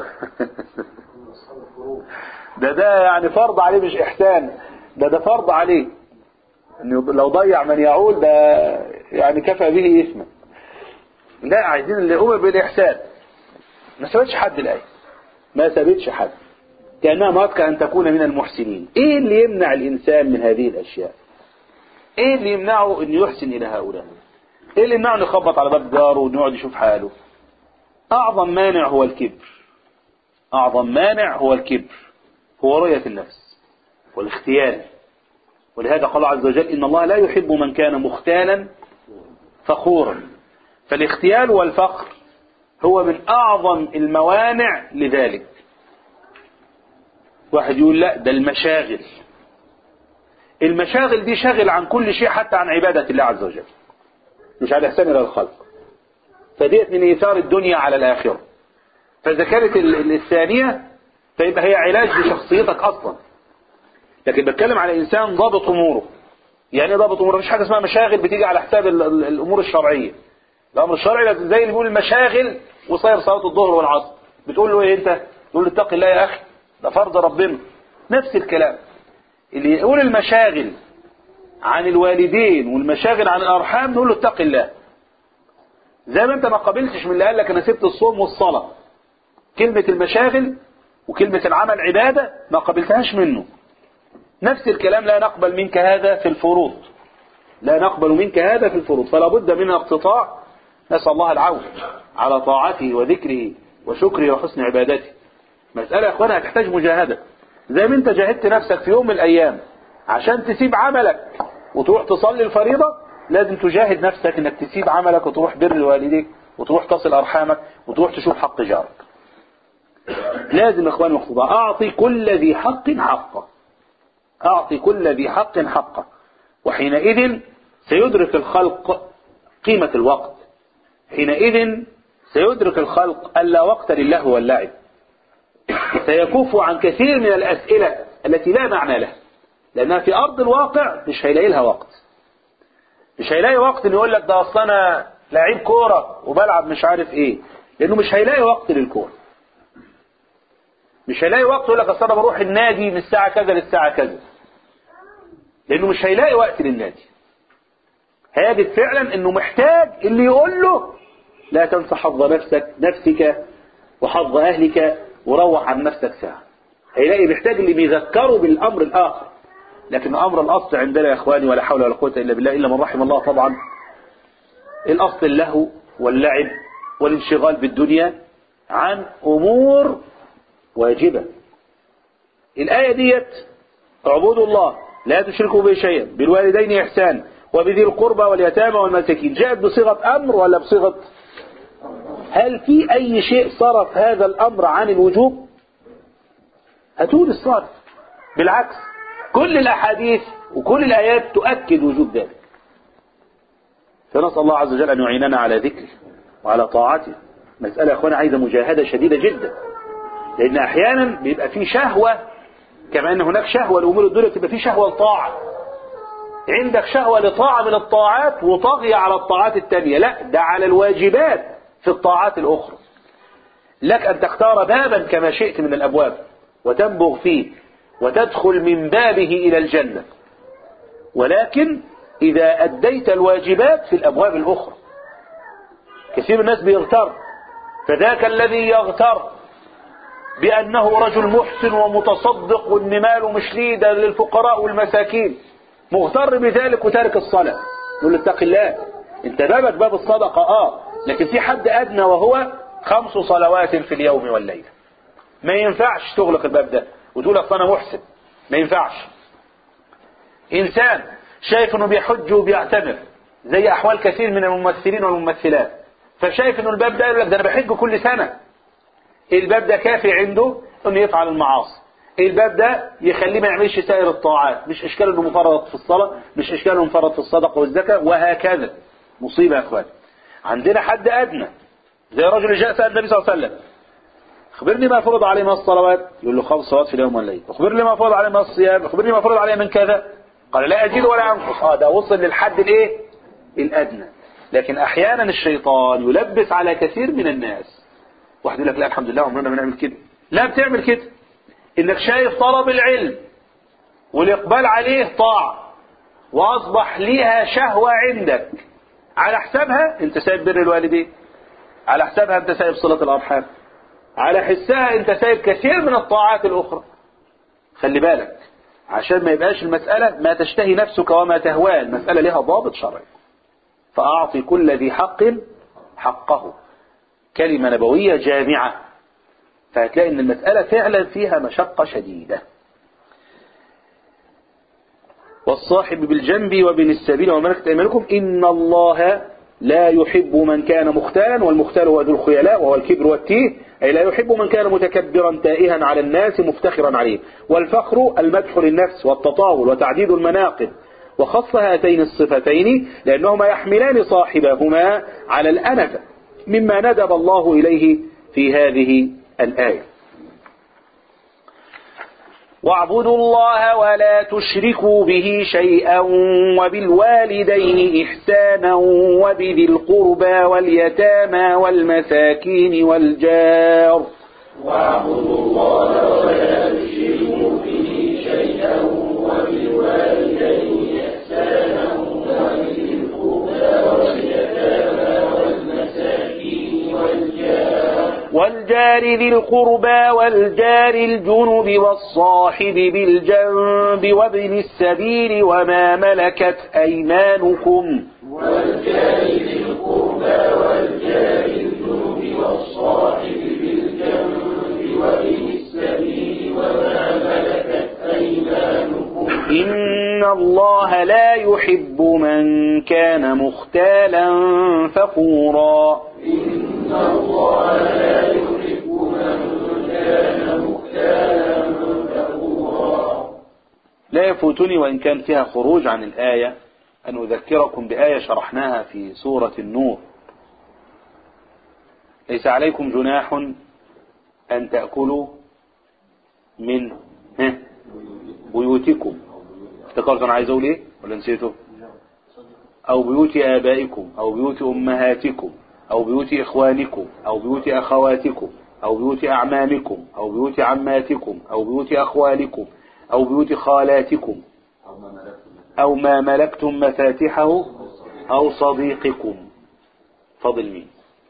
ده ده يعني فرض عليه مش إحسان ده ده فرض عليه إنه لو ضيع من يعول ده يعني كفى به إثما لا عايزين اللي أمر بالإحسان ما سابتش حد الآية ما سابتش حد كأنها مراتك أن تكون من المحسنين إيه اللي يمنع الإنسان من هذه الأشياء إيه اللي يمنعه أن يحسن إلى هؤلاء إيه اللي يمنعه أن يخبط على باب جاره وأن يقعد يشوف حاله أعظم مانع هو الكبر أعظم مانع هو الكبر هو رؤية النفس والاختيال ولهذا قال عز وجل إن الله لا يحب من كان مختالا فخورا فالاختيال والفخر هو من أعظم الموانع لذلك واحد يقول لا ده المشاغل المشاغل دي شاغل عن كل شيء حتى عن عبادة الله عز وجل مش على إحسان إلى الخلق فديت من إيثار الدنيا على الآخرة فإذا كانت ال- ال- الثانية فيبقى هي علاج لشخصيتك أصلا لكن بتكلم على إنسان ضابط أموره يعني إيه ضابط أموره مفيش حاجة اسمها مشاغل بتيجي على حساب ال- ال- الأمور الشرعية الأمر الشرعي زي اللي بيقول المشاغل وصاير صلاة الظهر والعصر بتقول له إيه أنت تقول له اتق الله يا أخي ده فرض ربنا نفس الكلام اللي يقول المشاغل عن الوالدين والمشاغل عن الأرحام نقول له اتق الله زي ما انت ما قبلتش من اللي قال لك انا سبت الصوم والصلاة كلمة المشاغل وكلمة العمل عبادة ما قبلتهاش منه نفس الكلام لا نقبل منك هذا في الفروض لا نقبل منك هذا في الفروض فلا بد من اقتطاع نسأل الله العون على طاعته وذكره وشكره وحسن عبادته مسألة يا اخوانا هتحتاج مجاهدة زي ما انت جاهدت نفسك في يوم من الايام عشان تسيب عملك وتروح تصلي الفريضة لازم تجاهد نفسك انك تسيب عملك وتروح بر والديك وتروح تصل ارحامك وتروح تشوف حق جارك لازم يا اخواني مقصودا اعطي كل ذي حق حقه اعطي كل ذي حق حقه وحينئذ سيدرك الخلق قيمة الوقت حينئذ سيدرك الخلق ألا وقت لله واللعب سيكف عن كثير من الأسئلة التي لا معنى لها لأنها في أرض الواقع مش هيلاقي لها وقت مش هيلاقي وقت إن يقول لك ده أصل أنا لعيب كورة وبلعب مش عارف إيه لأنه مش هيلاقي وقت للكورة مش هيلاقي وقت يقول لك أصل أنا بروح النادي من الساعة كذا للساعة كذا لأنه مش هيلاقي وقت للنادي هيجد فعلا إنه محتاج اللي يقول له لا تنسى حظ نفسك نفسك وحظ أهلك وروح عن نفسك ساعة هيلاقي محتاج اللي بيذكره بالأمر الآخر لكن أمر الأصل عندنا يا إخواني ولا حول ولا قوة إلا بالله إلا من رحم الله طبعا الأصل اللهو واللعب والانشغال بالدنيا عن أمور واجبة الآية ديت اعبدوا الله لا تشركوا به شيئا بالوالدين إحسان وبذي القربى واليتامى والمساكين جاءت بصيغة أمر ولا بصيغة هل في أي شيء صرف هذا الأمر عن الوجوب هتقول الصرف بالعكس كل الأحاديث وكل الآيات تؤكد وجوب ذلك فنسأل الله عز وجل أن يعيننا على ذكره وعلى طاعته مسألة يا أخوانا عايزة مجاهدة شديدة جدا لأن أحيانا بيبقى في شهوة كما أن هناك شهوة لأمور الدنيا تبقى في شهوة لطاعة عندك شهوة لطاعة من الطاعات وطاغية على الطاعات التانية لا ده على الواجبات في الطاعات الأخرى لك أن تختار بابا كما شئت من الأبواب وتنبغ فيه وتدخل من بابه إلى الجنة ولكن إذا أديت الواجبات في الأبواب الأخرى كثير من الناس بيغتر فذاك الذي يغتر بأنه رجل محسن ومتصدق وإن ماله مش ليه ده للفقراء والمساكين مغتر بذلك وتارك الصلاة يقول له اتق الله انت بابك باب الصدقة اه لكن في حد أدنى وهو خمس صلوات في اليوم والليلة ما ينفعش تغلق الباب ده وتقول اصل انا محسن ما ينفعش انسان شايف انه بيحج وبيعتمر زي احوال كثير من الممثلين والممثلات فشايف انه الباب ده يقول لك ده انا بحج كل سنة الباب ده كافي عنده انه يفعل المعاصي الباب ده يخليه ما يعملش سائر الطاعات مش اشكال انه مفرط في الصلاة مش اشكال انه مفرط في الصدقة والزكاة وهكذا مصيبة يا اخوان عندنا حد ادنى زي رجل جاء سأل النبي صلى الله عليه وسلم اخبرني ما فرض عليه من الصلوات يقول له خمس صلوات في اليوم والليل اخبرني ما فرض عليه من الصيام اخبرني ما فرض عليه من كذا قال لا ازيد ولا انقص اه ده وصل للحد الايه الادنى لكن احيانا الشيطان يلبس على كثير من الناس واحد يقول لك لا الحمد لله عمرنا ما نعمل كده لا بتعمل كده انك شايف طلب العلم والاقبال عليه طاعة واصبح ليها شهوة عندك على حسابها انت سايب بر الوالدين على حسابها انت سايب صلة الارحام على حسها انت سايب كثير من الطاعات الاخرى خلي بالك عشان ما يبقاش المسألة ما تشتهي نفسك وما تهواه المسألة لها ضابط شرعي فأعطي كل ذي حق حقه كلمة نبوية جامعة فهتلاقي ان المسألة فعلا فيها مشقة شديدة والصاحب بالجنب وابن السبيل وملكة أيمانكم إن الله لا يحب من كان مختالا والمختال هو ذو الخيلاء وهو الكبر والتيه أي لا يحب من كان متكبرا تائها على الناس مفتخرا عليه والفخر المدح للنفس والتطاول وتعديد المناقب وخص هاتين الصفتين لأنهما يحملان صاحبهما على الأنفة مما ندب الله إليه في هذه الآية واعبدوا الله ولا تشركوا به شيئا وبالوالدين إحسانا وبذي القربى واليتامى والمساكين والجار واعبدوا الله ولا تشركوا به شيئا وبالوالدين إحسانا وبذي القربى واليتامى والمساكين والجار والجار ذي القربى والجار الجنب والصاحب بالجنب وابن السبيل وما ملكت أيمانكم والجار ذي القربى والجار الجنب والصاحب بالجنب وابن السبيل وما ملكت أيمانكم إن الله لا يحب من كان مختالا فخورا إن الله لا يحب من كان مختالا فخورا لا يفوتني وإن كان فيها خروج عن الآية أن أذكركم بآية شرحناها في سورة النور ليس عليكم جناح أن تأكلوا من ها، بيوتكم افتكرت أنا عايز أقول إيه ولا نسيته أو بيوت آبائكم أو بيوت أمهاتكم أو بيوت إخوانكم أو بيوت أخواتكم أو بيوت أعمامكم أو بيوت عماتكم أو بيوت أخوالكم أو بيوت خالاتكم أو ما ملكتم مفاتحه أو صديقكم فاضل مين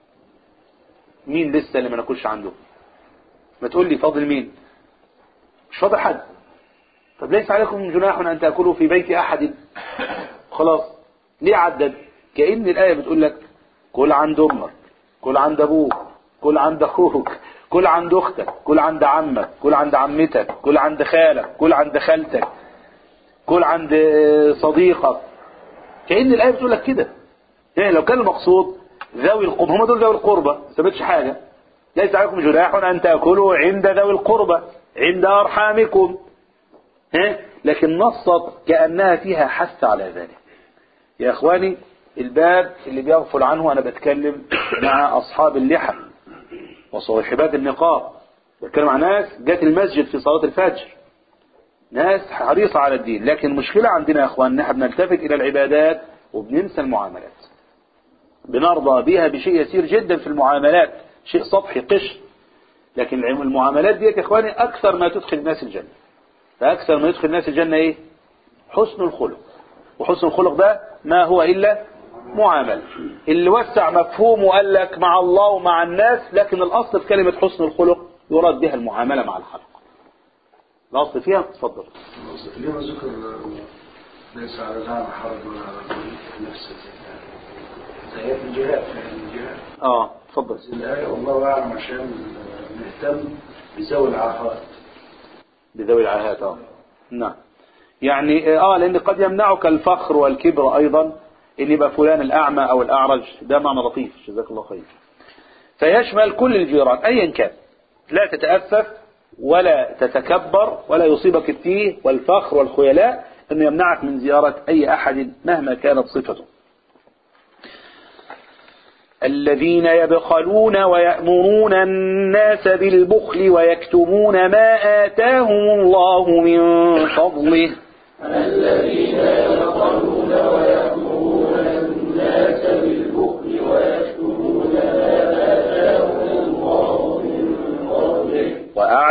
مين لسه اللي ما ناكلش عنده ما تقول لي فاضل مين مش فاضل حد طب ليس عليكم جناح أن تأكلوا في بيت أحد خلاص ليه عدد كأن الآية بتقول لك كل عند أمك كل عند أبوك كل عند أخوك كل عند أختك كل عند عمك كل عند عمتك كل عند خالك كل عند خالتك كل عند صديقك كأن الآية بتقول لك كده يعني لو كان المقصود ذوي القربى هم دول ذوي القربى ما ثبتش حاجة ليس عليكم جناح أن تأكلوا عند ذوي القربى عند أرحامكم ها؟ لكن نصت كأنها فيها حث على ذلك يا إخواني الباب اللي بيغفل عنه أنا بتكلم مع أصحاب اللحى وصاحبات النقاب بتكلم مع ناس جت المسجد في صلاة الفجر ناس حريصة على الدين لكن المشكلة عندنا يا إخوان نحن بنلتفت إلى العبادات وبننسى المعاملات بنرضى بها بشيء يسير جدا في المعاملات شيء سطحي قش لكن المعاملات ديت يا إخواني أكثر ما تدخل الناس الجنة فأكثر ما يدخل الناس الجنة إيه حسن الخلق وحسن الخلق ده ما هو إلا معاملة اللي وسع مفهومه وقال لك مع الله ومع الناس لكن الأصل في كلمة حسن الخلق يراد بها المعاملة مع الخلق الأصل فيها تفضل لما ذكر ليس على الآن حرج ولا على نفس زي في الجهاد في الجهاد اه تفضل الآية والله أعلم عشان نهتم بذوي العافات بذوي العاهات اه نعم يعني اه لان قد يمنعك الفخر والكبر ايضا ان يبقى فلان الاعمى او الاعرج ده معنى لطيف جزاك الله خير فيشمل كل الجيران ايا كان لا تتأسف ولا تتكبر ولا يصيبك التيه والفخر والخيلاء انه يمنعك من زيارة اي احد مهما كانت صفته الذين يبخلون ويأمرون الناس بالبخل ويكتمون ما آتاهم الله من فضله الذين يبخلون ويأمرون الناس بالبخل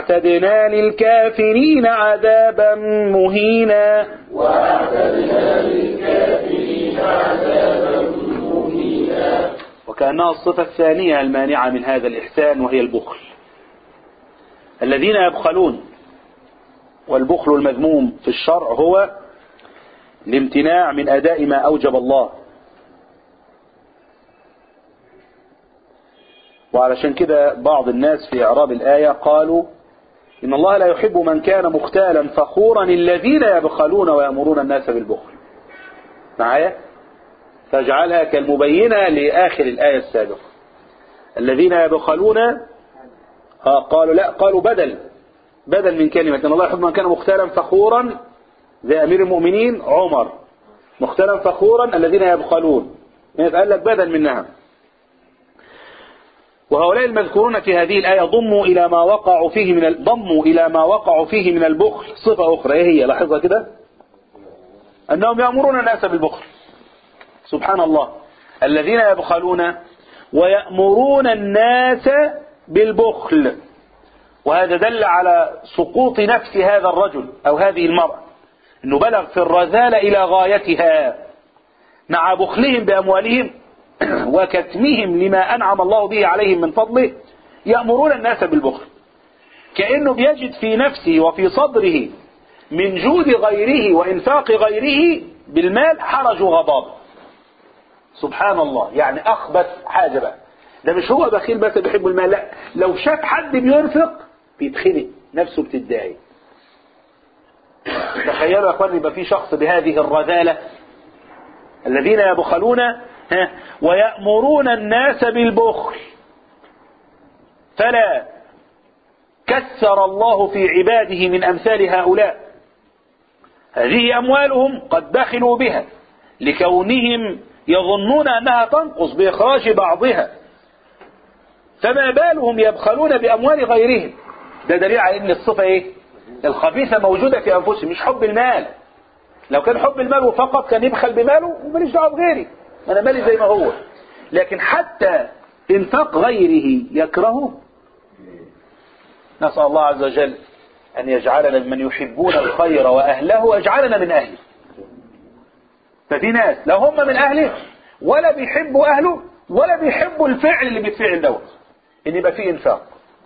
وأعتدنا للكافرين عذابا مهينا وأعتدنا للكافرين عذابا مهينا وكأنها الصفة الثانية المانعة من هذا الإحسان وهي البخل الذين يبخلون والبخل المذموم في الشرع هو الامتناع من أداء ما أوجب الله وعلشان كده بعض الناس في إعراب الآية قالوا إن الله لا يحب من كان مختالا فخورا الذين يبخلون ويأمرون الناس بالبخل معايا فاجعلها كالمبينة لآخر الآية السابقة الذين يبخلون آه قالوا لا قالوا بدل بدل من كلمة إن الله يحب من كان مختالا فخورا زي أمير المؤمنين عمر مختالا فخورا الذين يبخلون قال لك بدل منها وهؤلاء المذكورون في هذه الآية ضموا إلى ما وقعوا فيه من ال... ضموا إلى ما وقعوا فيه من البخل صفة أخرى إيه هي لاحظها كده أنهم يأمرون الناس بالبخل سبحان الله الذين يبخلون ويأمرون الناس بالبخل وهذا دل على سقوط نفس هذا الرجل أو هذه المرأة أنه بلغ في الرذالة إلى غايتها مع بخلهم بأموالهم وكتمهم لما أنعم الله به عليهم من فضله يأمرون الناس بالبخل كأنه بيجد في نفسه وفي صدره من جود غيره وإنفاق غيره بالمال حرج وغضب سبحان الله يعني أخبث حاجة بقى ده مش هو بخيل بس بيحب المال لا لو شاف حد بينفق بيتخنق نفسه بتتضايق تخيلوا يا اخوان يبقى في شخص بهذه الرذالة الذين يبخلون ها ويأمرون الناس بالبخل فلا كسر الله في عباده من أمثال هؤلاء هذه أموالهم قد بخلوا بها لكونهم يظنون أنها تنقص بإخراج بعضها فما بالهم يبخلون بأموال غيرهم ده دليل على أن الصفة إيه الخبيثة موجودة في أنفسهم مش حب المال لو كان حب المال فقط كان يبخل بماله وماليش دعوه بغيري أنا مالي زي ما هو لكن حتى انفاق غيره يكرهه نسأل الله عز وجل أن يجعلنا من يحبون الخير وأهله ويجعلنا من أهله ففي ناس لا هم من أهله ولا بيحبوا أهله ولا بيحبوا الفعل اللي بيتفعل دوت إن يبقى فيه إنفاق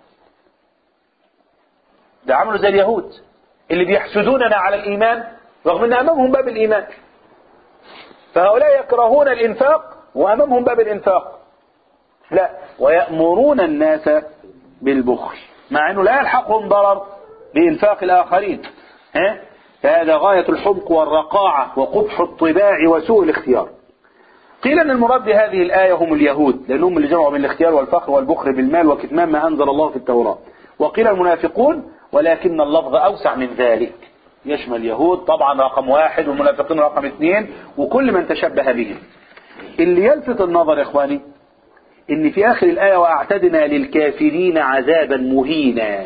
ده عملوا زي اليهود اللي بيحسدوننا على الإيمان رغم أن أمامهم باب الإيمان فهؤلاء يكرهون الإنفاق وأمامهم باب الإنفاق لا ويأمرون الناس بالبخل مع أنه لا يلحقهم ضرر بإنفاق الآخرين ها؟ فهذا غاية الحمق والرقاعة وقبح الطباع وسوء الاختيار قيل أن المراد بهذه الآية هم اليهود لأنهم اللي جمعوا بين الاختيار والفخر والبخل بالمال وكتمان ما أنزل الله في التوراة وقيل المنافقون ولكن اللفظ أوسع من ذلك يشمل اليهود طبعا رقم واحد والمنافقين رقم اثنين وكل من تشبه بهم اللي يلفت النظر يا إخواني إن في آخر الآية وأعتدنا للكافرين عذابا مهينا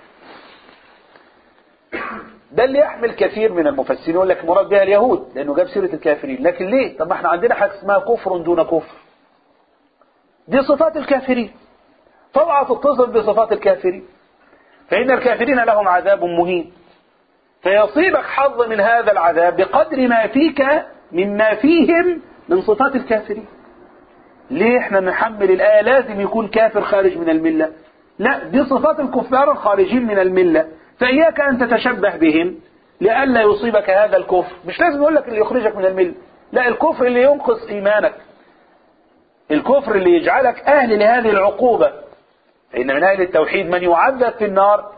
ده اللي يحمل كثير من المفسرين يقول لك مراد بها اليهود لأنه جاب سيرة الكافرين لكن ليه طب ما احنا عندنا حاجة اسمها كفر دون كفر دي صفات الكافرين طبعا تتصف بصفات الكافرين فإن الكافرين لهم عذاب مهين فيصيبك حظ من هذا العذاب بقدر ما فيك مما فيهم من صفات الكافرين ليه احنا نحمل الآية لازم يكون كافر خارج من الملة لا دي صفات الكفار الخارجين من الملة فإياك أن تتشبه بهم لئلا يصيبك هذا الكفر مش لازم يقول لك اللي يخرجك من الملة لا الكفر اللي ينقص إيمانك الكفر اللي يجعلك أهل لهذه العقوبة فإن من أهل التوحيد من يعذب في النار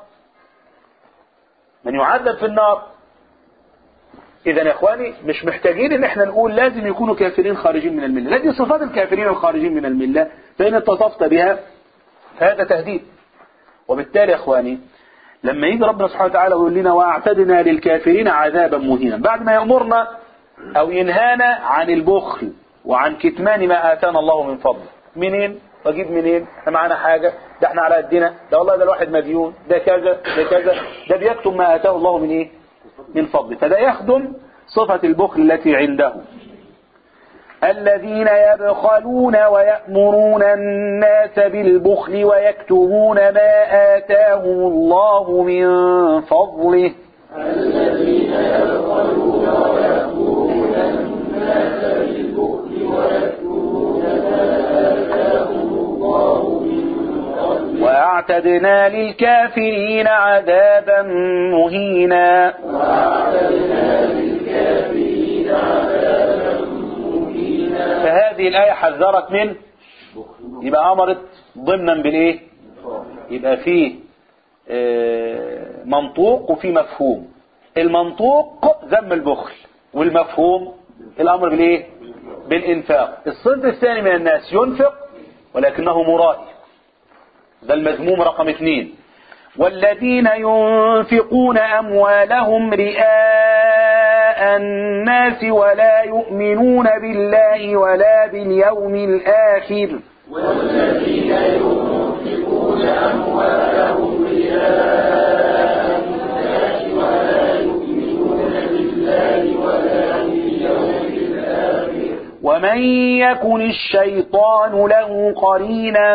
من يعذب في النار إذا يا إخواني مش محتاجين إن إحنا نقول لازم يكونوا كافرين خارجين من الملة لا دي صفات الكافرين الخارجين من الملة فإن اتصفت بها فهذا تهديد وبالتالي يا إخواني لما يجي ربنا سبحانه وتعالى ويقول لنا واعتدنا للكافرين عذابا مهينا بعد ما يأمرنا أو ينهانا عن البخل وعن كتمان ما آتانا الله من فضله منين واجيب منين احنا معانا حاجة ده احنا على قدنا ده والله ده الواحد مديون ده كذا ده كذا ده بيكتم ما آتاه الله من ايه من فضله فده يخدم صفة البخل التي عنده الذين يبخلون ويأمرون الناس بالبخل ويكتمون ما آتاهم الله من فضله الذين يبخلون ويأمرون الناس بالبخل ويكتمون ما آتاهم الله من فضله وأعتدنا للكافرين عذابا مهينا وأعتدنا للكافرين عذابا مهينا فهذه الآية حذرت من يبقى أمرت ضمنا بالإيه يبقى فيه آه، منطوق وفيه مفهوم المنطوق ذم البخل والمفهوم الأمر بالإيه بالإنفاق الصنف الثاني من الناس ينفق ولكنه مرائي ده المذموم رقم اثنين والذين ينفقون أموالهم رئاء الناس ولا يؤمنون بالله ولا باليوم الآخر والذين ينفقون أموالهم رئاء الناس ولا يؤمنون بالله ولا باليوم الآخر ومن يكن الشيطان له قرينا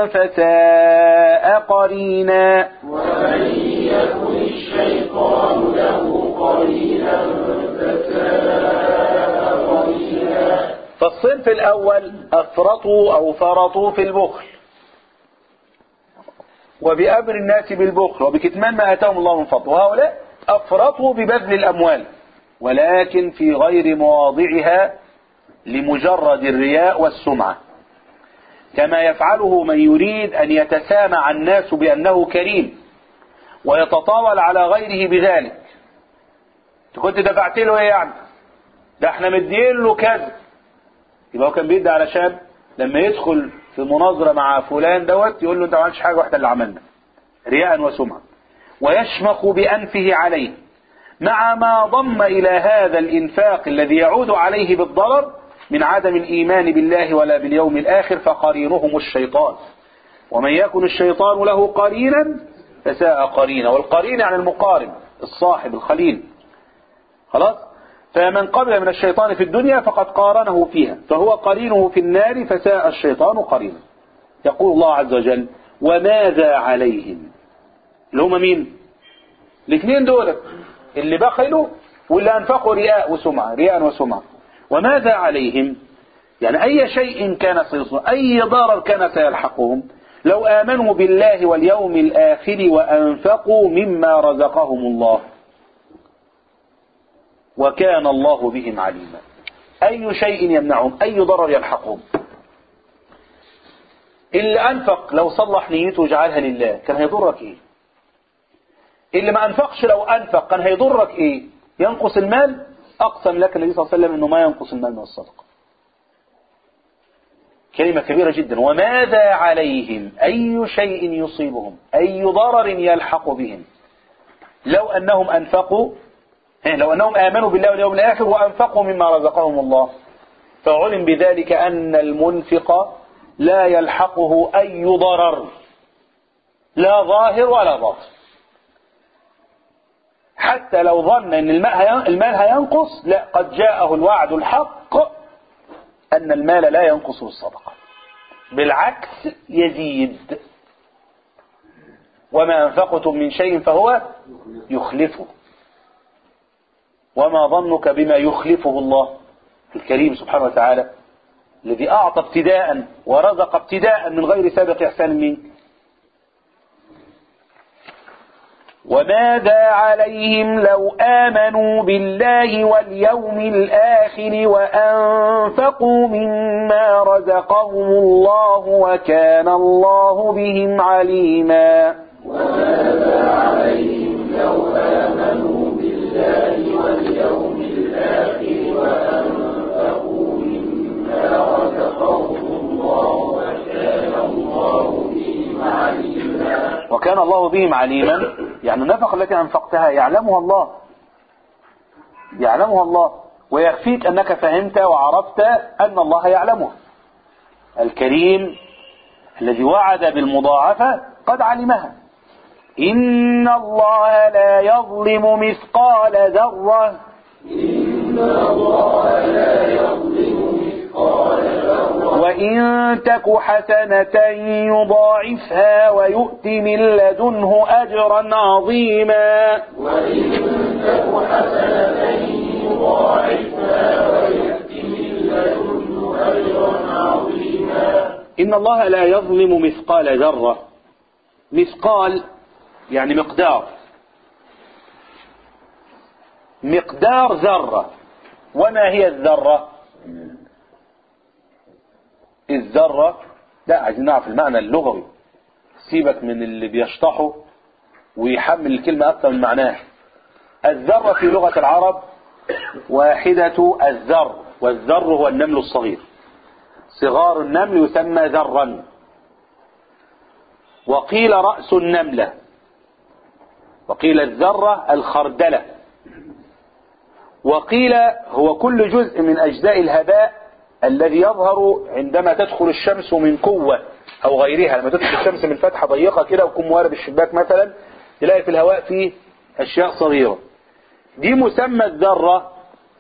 فساء قرينا ومن يكن الشيطان له قرينا فساء قرينا فالصنف الأول أفرطوا أو فرطوا في البخل وبأمر الناس بالبخل وبكتمان ما آتاهم الله من فضل وهؤلاء أفرطوا ببذل الأموال ولكن في غير مواضعها لمجرد الرياء والسمعة كما يفعله من يريد أن يتسامع الناس بأنه كريم ويتطاول على غيره بذلك أنت كنت دفعت له ايه يعني ده احنا مدين له كذا يبقى هو كان بيدي علشان لما يدخل في مناظرة مع فلان دوت يقول له انت ما عملتش حاجة واحدة اللي عملنا رياء وسمعة ويشمخ بأنفه عليه مع ما ضم إلى هذا الإنفاق الذي يعود عليه بالضرر من عدم الإيمان بالله ولا باليوم الآخر فقرينهم الشيطان ومن يكن الشيطان له قرينا فساء قرينا والقرين يعني المقارن الصاحب الخليل خلاص فمن قبل من الشيطان في الدنيا فقد قارنه فيها فهو قرينه في النار فساء الشيطان قرينا يقول الله عز وجل وماذا عليهم اللي هم مين الاثنين دول اللي بخلوا واللي انفقوا رياء وسمعة رياء وسمعة وماذا عليهم يعني اي شيء كان سيصنع اي ضرر كان سيلحقهم لو امنوا بالله واليوم الاخر وانفقوا مما رزقهم الله وكان الله بهم عليما أي شيء يمنعهم أي ضرر يلحقهم اللي أنفق لو صلح نيته وجعلها لله كان هيضرك إيه اللي ما أنفقش لو أنفق كان هيضرك إيه ينقص المال أقسم لك النبي صلى الله عليه وسلم أنه ما ينقص المال من الصدقة كلمة كبيرة جدا وماذا عليهم أي شيء يصيبهم أي ضرر يلحق بهم لو أنهم أنفقوا لو أنهم آمنوا بالله واليوم الآخر وأنفقوا مما رزقهم الله فعلم بذلك أن المنفق لا يلحقه أي ضرر لا ظاهر ولا باطن حتى لو ظن أن المال هينقص لا قد جاءه الوعد الحق أن المال لا ينقص الصدقة بالعكس يزيد وما أنفقتم من شيء فهو يخلفه وما ظنك بما يخلفه الله الكريم سبحانه وتعالى الذي أعطى ابتداء ورزق ابتداء من غير سابق إحسان منك وماذا عليهم لو آمنوا بالله واليوم الآخر وأنفقوا مما رزقهم الله وكان الله بهم عليما وماذا عليهم لو آمنوا بالله واليوم الآخر وأنفقوا مما رزقهم الله وكان الله بهم عليما وكان الله بهم عليما يعني النفقة التي أنفقتها يعلمها الله يعلمها الله ويكفيك أنك فهمت وعرفت أن الله يعلمها الكريم الذي وعد بالمضاعفة قد علمها إن الله لا يظلم مثقال ذرة إن الله لا يظلم مثقال وإن تك حسنة يضاعفها ويؤت من لدنه أجرا عظيما إن الله لا يظلم مثقال ذرة مثقال يعني مقدار مقدار ذرة وما هي الذرة الذرة لا عايزين نعرف المعنى اللغوي سيبك من اللي بيشطحه ويحمل الكلمة أكثر من معناها الذرة في لغة العرب واحدة الذر والذر هو النمل الصغير صغار النمل يسمى ذرا وقيل رأس النملة وقيل الذرة الخردلة وقيل هو كل جزء من أجزاء الهباء الذي يظهر عندما تدخل الشمس من قوة أو غيرها لما تدخل الشمس من فتحة ضيقة كده ويكون موارب الشباك مثلا تلاقي في الهواء فيه أشياء صغيرة دي مسمى الذرة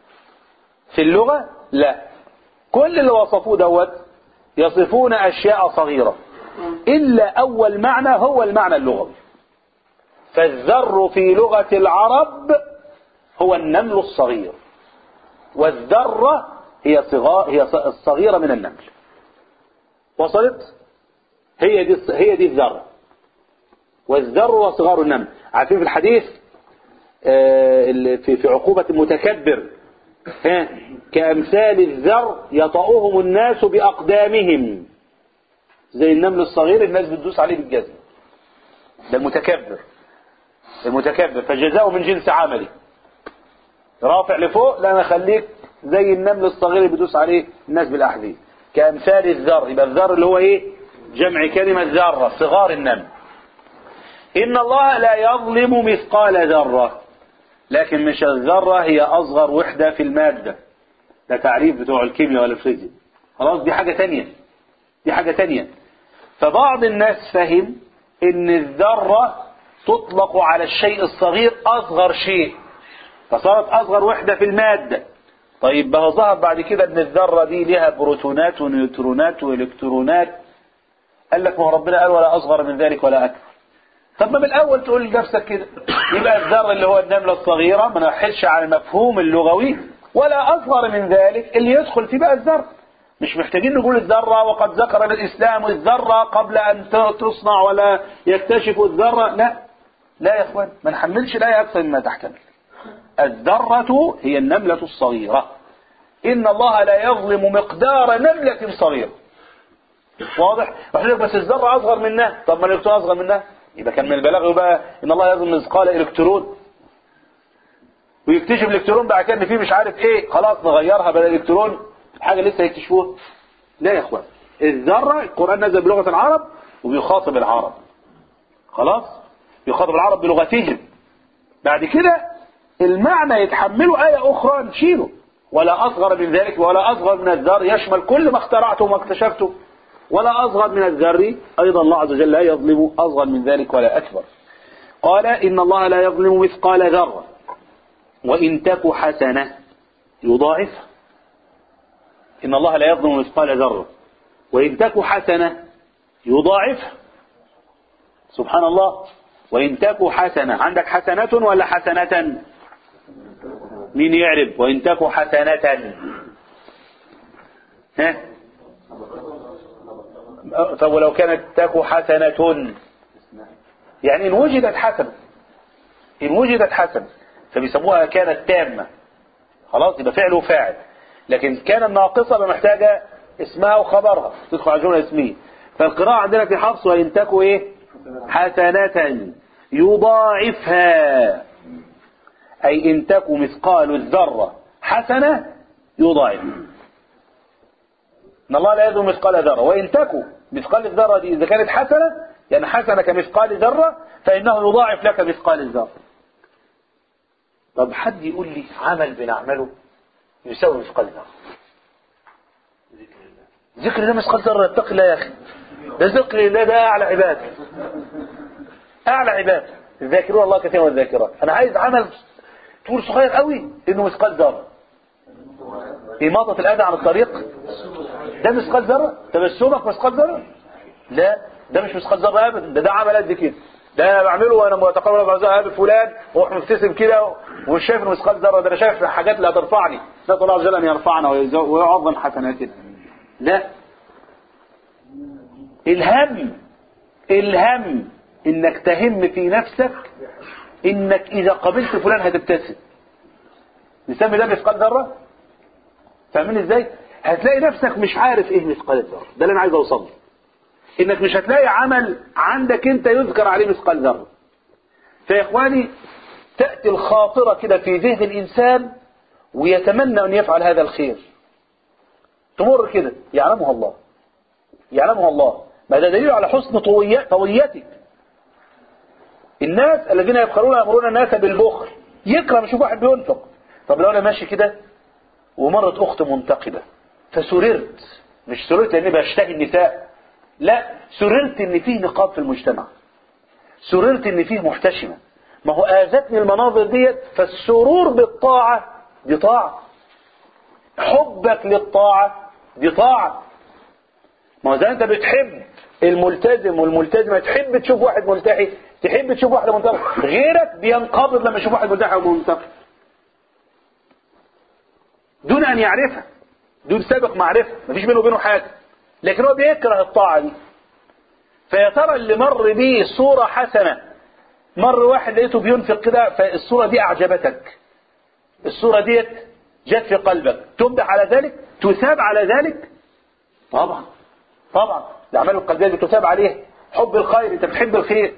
في اللغة لا كل اللي وصفوه دوت يصفون أشياء صغيرة إلا أول معنى هو المعنى اللغوي فالذر في لغة العرب هو النمل الصغير والذرة هي صغار هي الصغيرة من النمل وصلت هي دي هي دي الذرة والذر وصغار النمل عارفين في الحديث آه، اللي في في عقوبة المتكبر ها كأمثال الذر يطأهم الناس بأقدامهم زي النمل الصغير الناس بتدوس عليه بالجزم ده المتكبر المتكبر فجزاؤه من جنس عمله رافع لفوق لا انا خليك زي النمل الصغير اللي بيدوس عليه الناس بالاحذيه كامثال الذر يبقى الذر اللي هو ايه جمع كلمه ذره صغار النمل ان الله لا يظلم مثقال ذره لكن مش الذره هي اصغر وحده في الماده ده تعريف بتوع الكيمياء ولا الفيزياء خلاص دي حاجه تانية دي حاجه تانية فبعض الناس فهم ان الذره تطلق على الشيء الصغير اصغر شيء فصارت اصغر وحده في الماده طيب ما هو ظهر بعد كده ان الذره دي لها بروتونات ونيوترونات والكترونات قال لك ما هو ربنا قال ولا اصغر من ذلك ولا اكبر طب ما من الاول تقول لنفسك كده يبقى الذره اللي هو النمله الصغيره ما نحلش على المفهوم اللغوي ولا اصغر من ذلك اللي يدخل فيه بقى الذره مش محتاجين نقول الذره وقد ذكر الاسلام الذره قبل ان تصنع ولا يكتشف الذره لا لا يا اخوان ما نحملش الايه اكثر مما تحتمل الذرة هي النملة الصغيرة إن الله لا يظلم مقدار نملة صغيرة واضح؟ وحضرتك بس الذرة أصغر منها طب ما الإلكترون أصغر منها يبقى كان من البلاغ يبقى إن الله يظلم مثقال إلكترون ويكتشف الإلكترون بعد كده إن فيه مش عارف إيه خلاص نغيرها بدل الإلكترون حاجة لسه يكتشفوها لا يا إخوان الذرة القرآن نزل بلغة العرب وبيخاطب العرب خلاص يخاطب العرب بلغتهم بعد كده المعنى يتحمله آية أخرى نشيله ولا أصغر من ذلك ولا أصغر من الذر يشمل كل ما اخترعته وما اكتشفته ولا أصغر من الذر أيضا الله عز وجل لا يظلم أصغر من ذلك ولا أكبر قال إن الله لا يظلم مثقال ذرة وإن تك حسنة يضاعفها إن الله لا يظلم مثقال ذرة وإن تك حسنة يضاعفها سبحان الله وإن تك حسنة عندك حسنة ولا حسنة مين يعرف وإن تك حسنة ها طب ولو كانت تك حسنة يعني إن وجدت حسنة إن وجدت حسنة فبيسموها كانت تامة خلاص يبقى فعل وفاعل لكن كانت ناقصة محتاجة اسمها وخبرها تدخل على جملة اسمية فالقراءة عندنا في حفص وإن تكوا إيه حسنة يضاعفها أي إن تك مثقال الذرة حسنة يضاعف إن الله لا يظلم مثقال ذرة وإن تك مثقال الذرة دي إذا كانت حسنة يعني حسنة كمثقال ذرة فإنه يضاعف لك مثقال الذرة طب حد يقول لي عمل بنعمله يساوي مثقال ذرة ذكر الله مثقال ذرة اتق الله يا أخي ده ذكر الله ده أعلى عبادة أعلى عبادة الذاكرون الله كثيرا والذاكرات أنا عايز عمل تقول صغير قوي إنه مثقال ذرة إماطة الأذى عن الطريق ده مثقال ذرة تبسمك مثقال ذرة لا ده مش مثقال ذرة أبدا ده ده عمل قد كده ده انا بعمله وانا متقرب بعزاء قابل فلان واروح مبتسم كده ومش شايف انه مثقال ذره ده انا شايف الحاجات اللي هترفعني نسال الله عز وجل ان يرفعنا ويزو- ويعظم حسناتنا لا الهم الهم انك تهم في نفسك انك اذا قابلت فلان هتبتسم نسمي ده مثقال ذره فاهمين ازاي هتلاقي نفسك مش عارف ايه مثقال الذره ده اللي انا عايز اوصل له انك مش هتلاقي عمل عندك انت يذكر عليه مثقال ذره فيا اخواني تاتي الخاطره كده في ذهن الانسان ويتمنى ان يفعل هذا الخير تمر كده يعلمها الله يعلمها الله ما ده دليل على حسن طوية- طويتك الناس الذين يبخلون يامرون الناس بالبخل يكرم يشوف واحد بينفق طب لو انا ماشي كده ومرت اخت منتقبه فسررت مش سررت لاني بشتهي النساء لا سررت ان فيه نقاب في المجتمع سررت ان فيه محتشمه ما هو اذتني المناظر ديت فالسرور بالطاعه دي طاعه حبك للطاعه دي طاعه ما هو زي انت بتحب الملتزم والملتزمه تحب تشوف واحد ملتحي تحب تشوف واحده منتقبه غيرك بينقبض لما يشوف واحد ملتحي ومنتقب دون ان يعرفها دون سابق معرفه مفيش بينه وبينه حاجه لكن هو بيكره الطاعه دي فيا ترى اللي مر بيه صوره حسنه مر واحد لقيته بينفق كده فالصوره دي اعجبتك الصوره ديت جت في قلبك تمدح على ذلك تثاب على ذلك طبعا طبعا الاعمال القلبيه دي تثاب عليها حب الخير انت بتحب الخير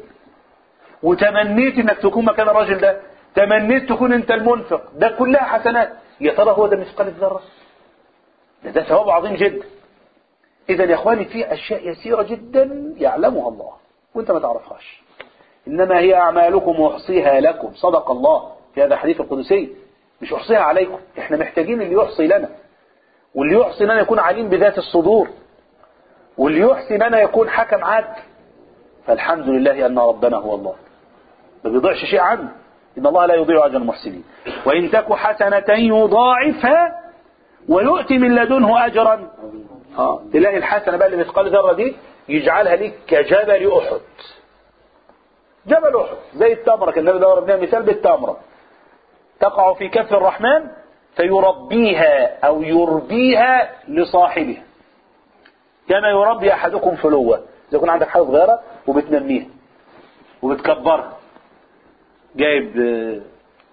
وتمنيت انك تكون مكان الراجل ده تمنيت تكون انت المنفق ده كلها حسنات يا ترى هو ده مثقال الذره ده ده ثواب عظيم جدا اذا يا اخواني في اشياء يسيره جدا يعلمها الله وانت ما تعرفهاش انما هي اعمالكم احصيها لكم صدق الله في هذا الحديث القدسي مش احصيها عليكم احنا محتاجين اللي يحصي لنا واللي يحصي لنا يكون عليم بذات الصدور واللي يحصي لنا يكون حكم عدل فالحمد لله ان ربنا هو الله ما بيضيعش شيء عنه ان الله لا يضيع اجر المحسنين وان تك حسنه يضاعفها ويؤتي من لدنه اجرا اه تلاقي الحسنه بقى اللي مثقال ذره دي يجعلها ليك كجبل احد جبل احد زي التمره كان النبي ضرب لنا مثال بالتمره تقع في كف الرحمن فيربيها او يربيها لصاحبها كما يربي احدكم فلوه اذا يكون عندك حاجه صغيره وبتنميها وبتكبرها جايب آه،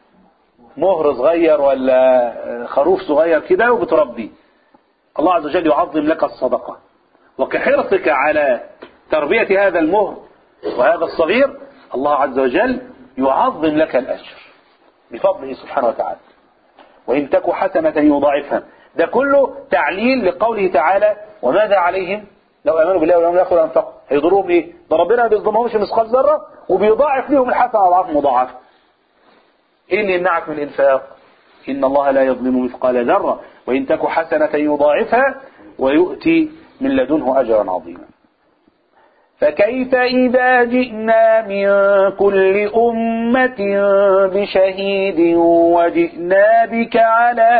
مهر صغير ولا آه، خروف صغير كده وبتربيه الله عز وجل يعظم لك الصدقة وكحرصك على تربية هذا المهر وهذا الصغير الله عز وجل يعظم لك الأجر بفضله سبحانه وتعالى وإن تك حسنة يضاعفها ده كله تعليل لقوله تعالى وماذا عليهم لو امنوا بالله واليوم الاخر انفقوا هيضروهم ايه ده ربنا ما بيظلمهمش مثقال ذره وبيضاعف لهم الحسنه اضعاف مضاعفه ايه اللي يمنعك من الانفاق ان الله لا يظلم مثقال ذره وان تك حسنه يضاعفها ويؤتي من لدنه اجرا عظيما فكيف إذا جئنا من كل أمة بشهيد وجئنا بك على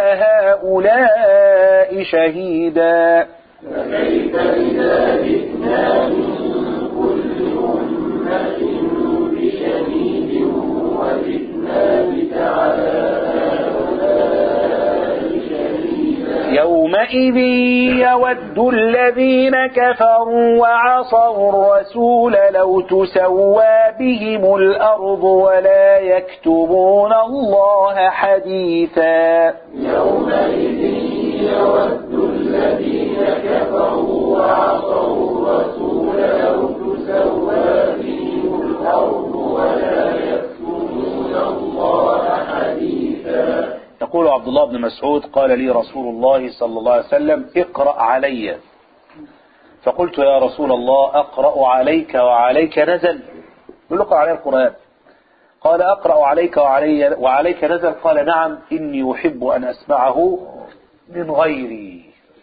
هؤلاء شهيدا فكيف إذا جئنا من كل أمة بشهيد وجئنا بك على هؤلاء شهيدا يومئذ يود الذين كفروا وعصوا الرسول لو تسوى بهم الأرض ولا يكتبون الله حديثا يومئذ يود الذين كفروا وعصوا الرسول لو تسوى بهم الأرض ولا يكتبون الله حديثا يقول عبد الله بن مسعود قال لي رسول الله صلى الله عليه وسلم اقرأ علي فقلت يا رسول الله أقرأ عليك وعليك نزل يقول له اقرأ علي القرآن قال أقرأ عليك وعلي وعليك نزل قال نعم إني أحب أن أسمعه من غيري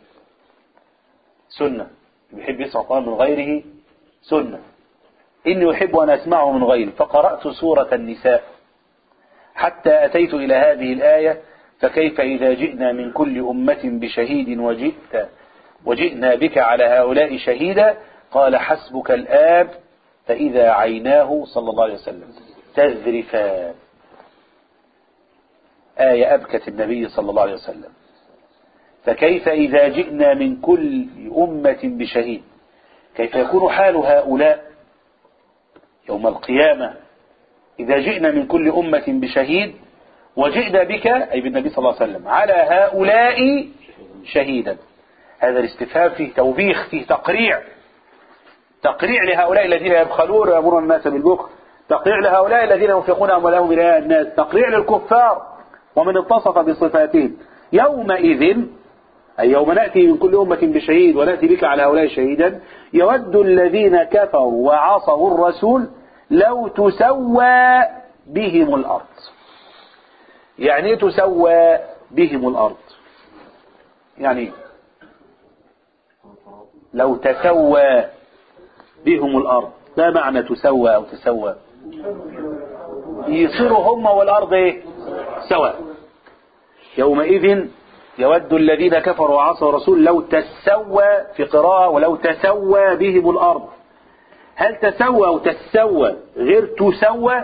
سنة يحب يسمع القرآن من غيره سنة إني أحب أن أسمعه من غيري فقرأت سورة النساء حتى أتيت إلى هذه الآية فكيف إذا جئنا من كل أمة بشهيد وجئت وجئنا بك على هؤلاء شهيدا قال حسبك الآب فإذا عيناه صلى الله عليه وسلم تذرفان آية أبكت النبي صلى الله عليه وسلم فكيف إذا جئنا من كل أمة بشهيد كيف يكون حال هؤلاء يوم القيامة إذا جئنا من كل أمة بشهيد وجئنا بك أي بالنبي صلى الله عليه وسلم على هؤلاء شهيدا هذا الاستفهام فيه توبيخ فيه تقريع تقريع لهؤلاء الذين يبخلون ويأمرون الناس بالبخل تقريع لهؤلاء الذين ينفقون أموالهم إلى الناس تقريع للكفار ومن اتصف بصفاتهم يومئذ أي يوم نأتي من كل أمة بشهيد ونأتي بك على هؤلاء شهيدا يود الذين كفروا وعصوا الرسول لو تسوى بهم الأرض يعني ايه تسوى بهم الأرض يعني إيه؟ لو تسوى بهم الأرض ما معنى تسوى أو تسوى يصيروا هم والأرض ايه سواء يومئذ يود الذين كفروا وعصوا الرسول لو تسوى في قراءة ولو تسوى بهم الأرض هل تسوى أو تسوى غير تسوى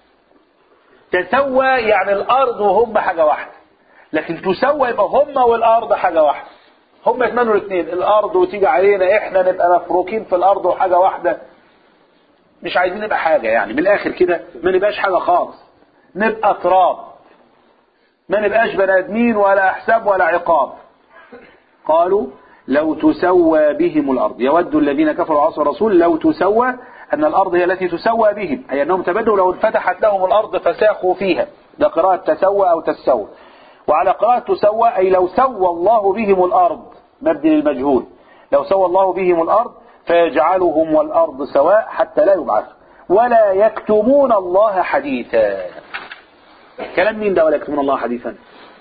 تسوى يعني الأرض وهم حاجة واحدة لكن تسوى يبقى هم والأرض حاجة واحدة هم يتمنوا الاثنين الأرض وتيجي علينا إحنا نبقى مفروكين في الأرض وحاجة واحدة مش عايزين نبقى حاجة يعني من الآخر كده ما نبقاش حاجة خالص نبقى تراب ما نبقاش بني ادمين ولا حساب ولا عقاب قالوا لو تسوى بهم الأرض يود الذين كفروا وعصوا الرسول لو تسوى أن الأرض هي التي تسوى بهم أي أنهم تبدوا لو انفتحت لهم الأرض فساخوا فيها ده قراءة تسوى أو تسوى وعلى قراءة تسوى أي لو سوى الله بهم الأرض مبدي للمجهول لو سوى الله بهم الأرض فيجعلهم والأرض سواء حتى لا يبعث ولا يكتمون الله حديثا كلام مين ده ولا يكتمون الله حديثا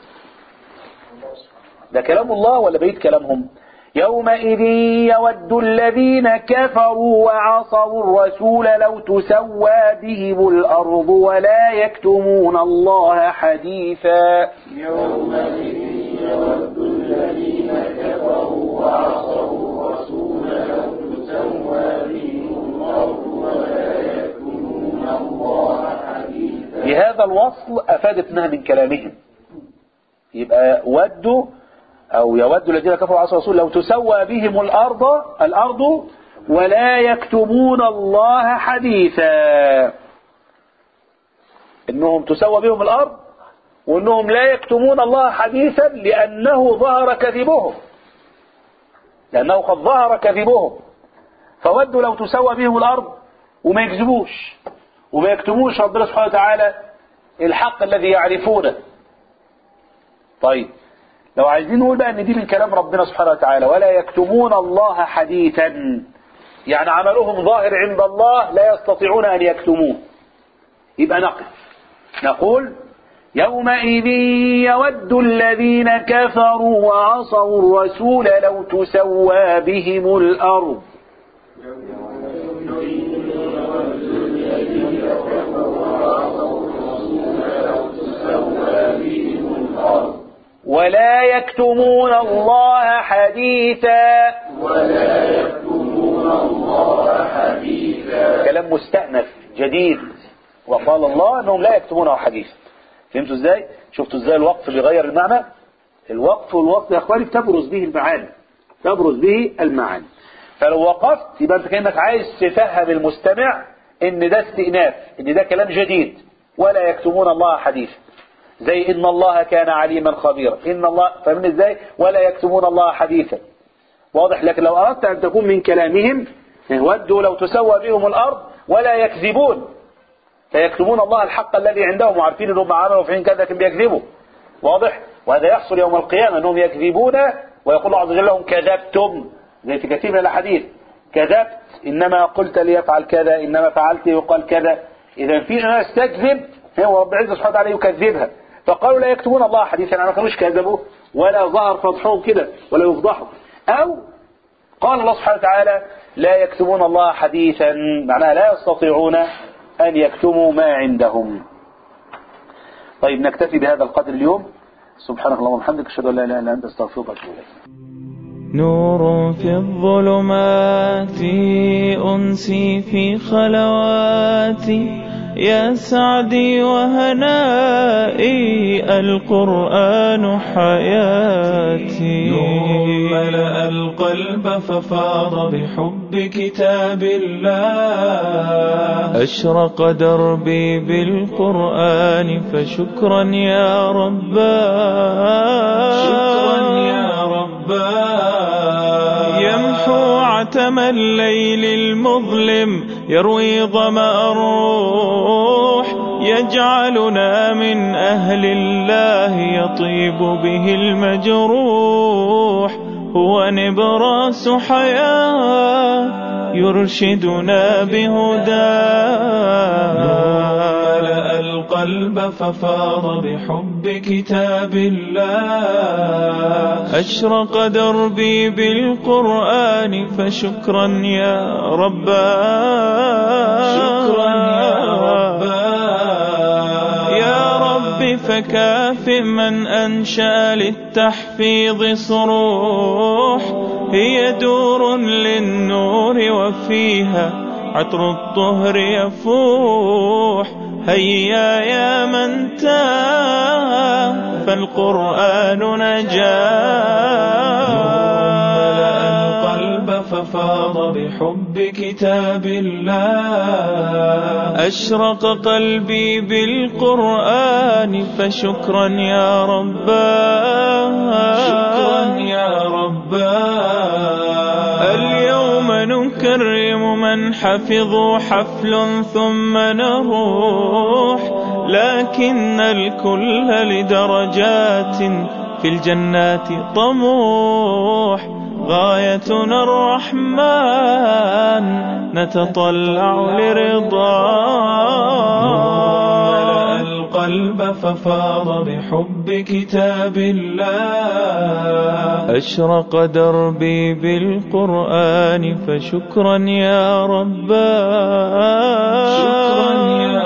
ده كلام الله ولا بيت كلامهم يومئذ يود الذين كفروا وعصوا الرسول لو تسوى بهم الأرض ولا يكتمون الله حديثا يومئذ يود الذين كفروا وعصوا الرسول لو تسوى بهم الأرض ولا يكتمون الله حديثا بهذا الوصل أفادت انها من كلامهم يبقى ودوا أو يود الذين كفروا وعصوا الرسول لو تسوى بهم الأرض الأرض ولا يكتمون الله حديثا إنهم تسوى بهم الأرض وإنهم لا يكتمون الله حديثا لأنه ظهر كذبهم لأنه قد ظهر كذبهم فودوا لو تسوى بهم الأرض وما يكذبوش وما يكتموش ربنا سبحانه وتعالى الحق الذي يعرفونه طيب لو عايزين نقول بقى ان دي من كلام ربنا سبحانه وتعالى ولا يكتمون الله حديثا يعني عملهم ظاهر عند الله لا يستطيعون ان يكتموه يبقى نقف نقول يومئذ يود الذين كفروا وعصوا الرسول لو تسوى بهم الأرض ولا يكتمون الله حديثا ولا يكتمون الله حديثا كلام مستأنف جديد وقال الله انهم لا يكتمونه حديثا فهمتوا ازاي شفتوا ازاي الوقف بيغير المعنى الوقف والوقف يا اخواني تبرز به المعاني تبرز به المعاني فلو وقفت يبقى انت كانك عايز تفهم المستمع ان ده استئناف ان ده كلام جديد ولا يكتمون الله حديثا زي ان الله كان عليما خبيرا ان الله فاهمين ازاي ولا يكتمون الله حديثا واضح لكن لو اردت ان تكون من كلامهم ودوا لو تسوى بهم الارض ولا يكذبون فيكتمون الله الحق الذي عندهم وعارفين انهم عملوا وفين كذا لكن بيكذبوا واضح وهذا يحصل يوم القيامه انهم يكذبون ويقول الله عز وجل لهم كذبتم زي في كثير من الاحاديث كذبت انما قلت ليفعل كذا انما فعلت يقال كذا اذا في ناس تكذب هو رب العزه سبحانه وتعالى يكذبها فقالوا لا يكتمون الله حديثا يعني ما كانوش كذبوا ولا ظهر فضحهم كده ولا يفضحوا او قال الله سبحانه وتعالى لا يكتمون الله حديثا معناها لا يستطيعون أن يكتموا ما عندهم طيب نكتفي بهذا القدر اليوم سبحانك اللهم وبحمدك اشهد ان لا اله الا انت استغفرك واتوب اليك نور في الظلمات أنسي في خلواتي يا سعدي وهنائي القرآن حياتي نور ملأ القلب ففاض بحب كتاب الله أشرق دربي بالقرآن فشكرا يا رباه شكرا يا رباه يمحو عتم الليل المظلم يروي ظمأ الروح يجعلنا من أهل الله يطيب به المجروح هو نبراس حياة يرشدنا بهداه ملأ القلب ففاض بحب كتاب الله أشرق دربي بالقرآن فشكرا يا رباه شكرا يا رباه يا رب فكافئ من أنشأ للتحفيظ صروح هي دور للنور وفيها عطر الطهر يفوح هيا يا من تاه فالقرآن نجاه القلب ففاض بحب كتاب الله أشرق قلبي بالقرآن فشكرا يا رباه شكرا يا رباه اليوم نكرم من حفظوا حفل ثم نروح لكن الكل لدرجات في الجنات طموح غايتنا الرحمن نتطلع لرضاه القلب ففاض بحب كتاب الله أشرق دربي بالقرآن فشكرا يا رباه شكرا يا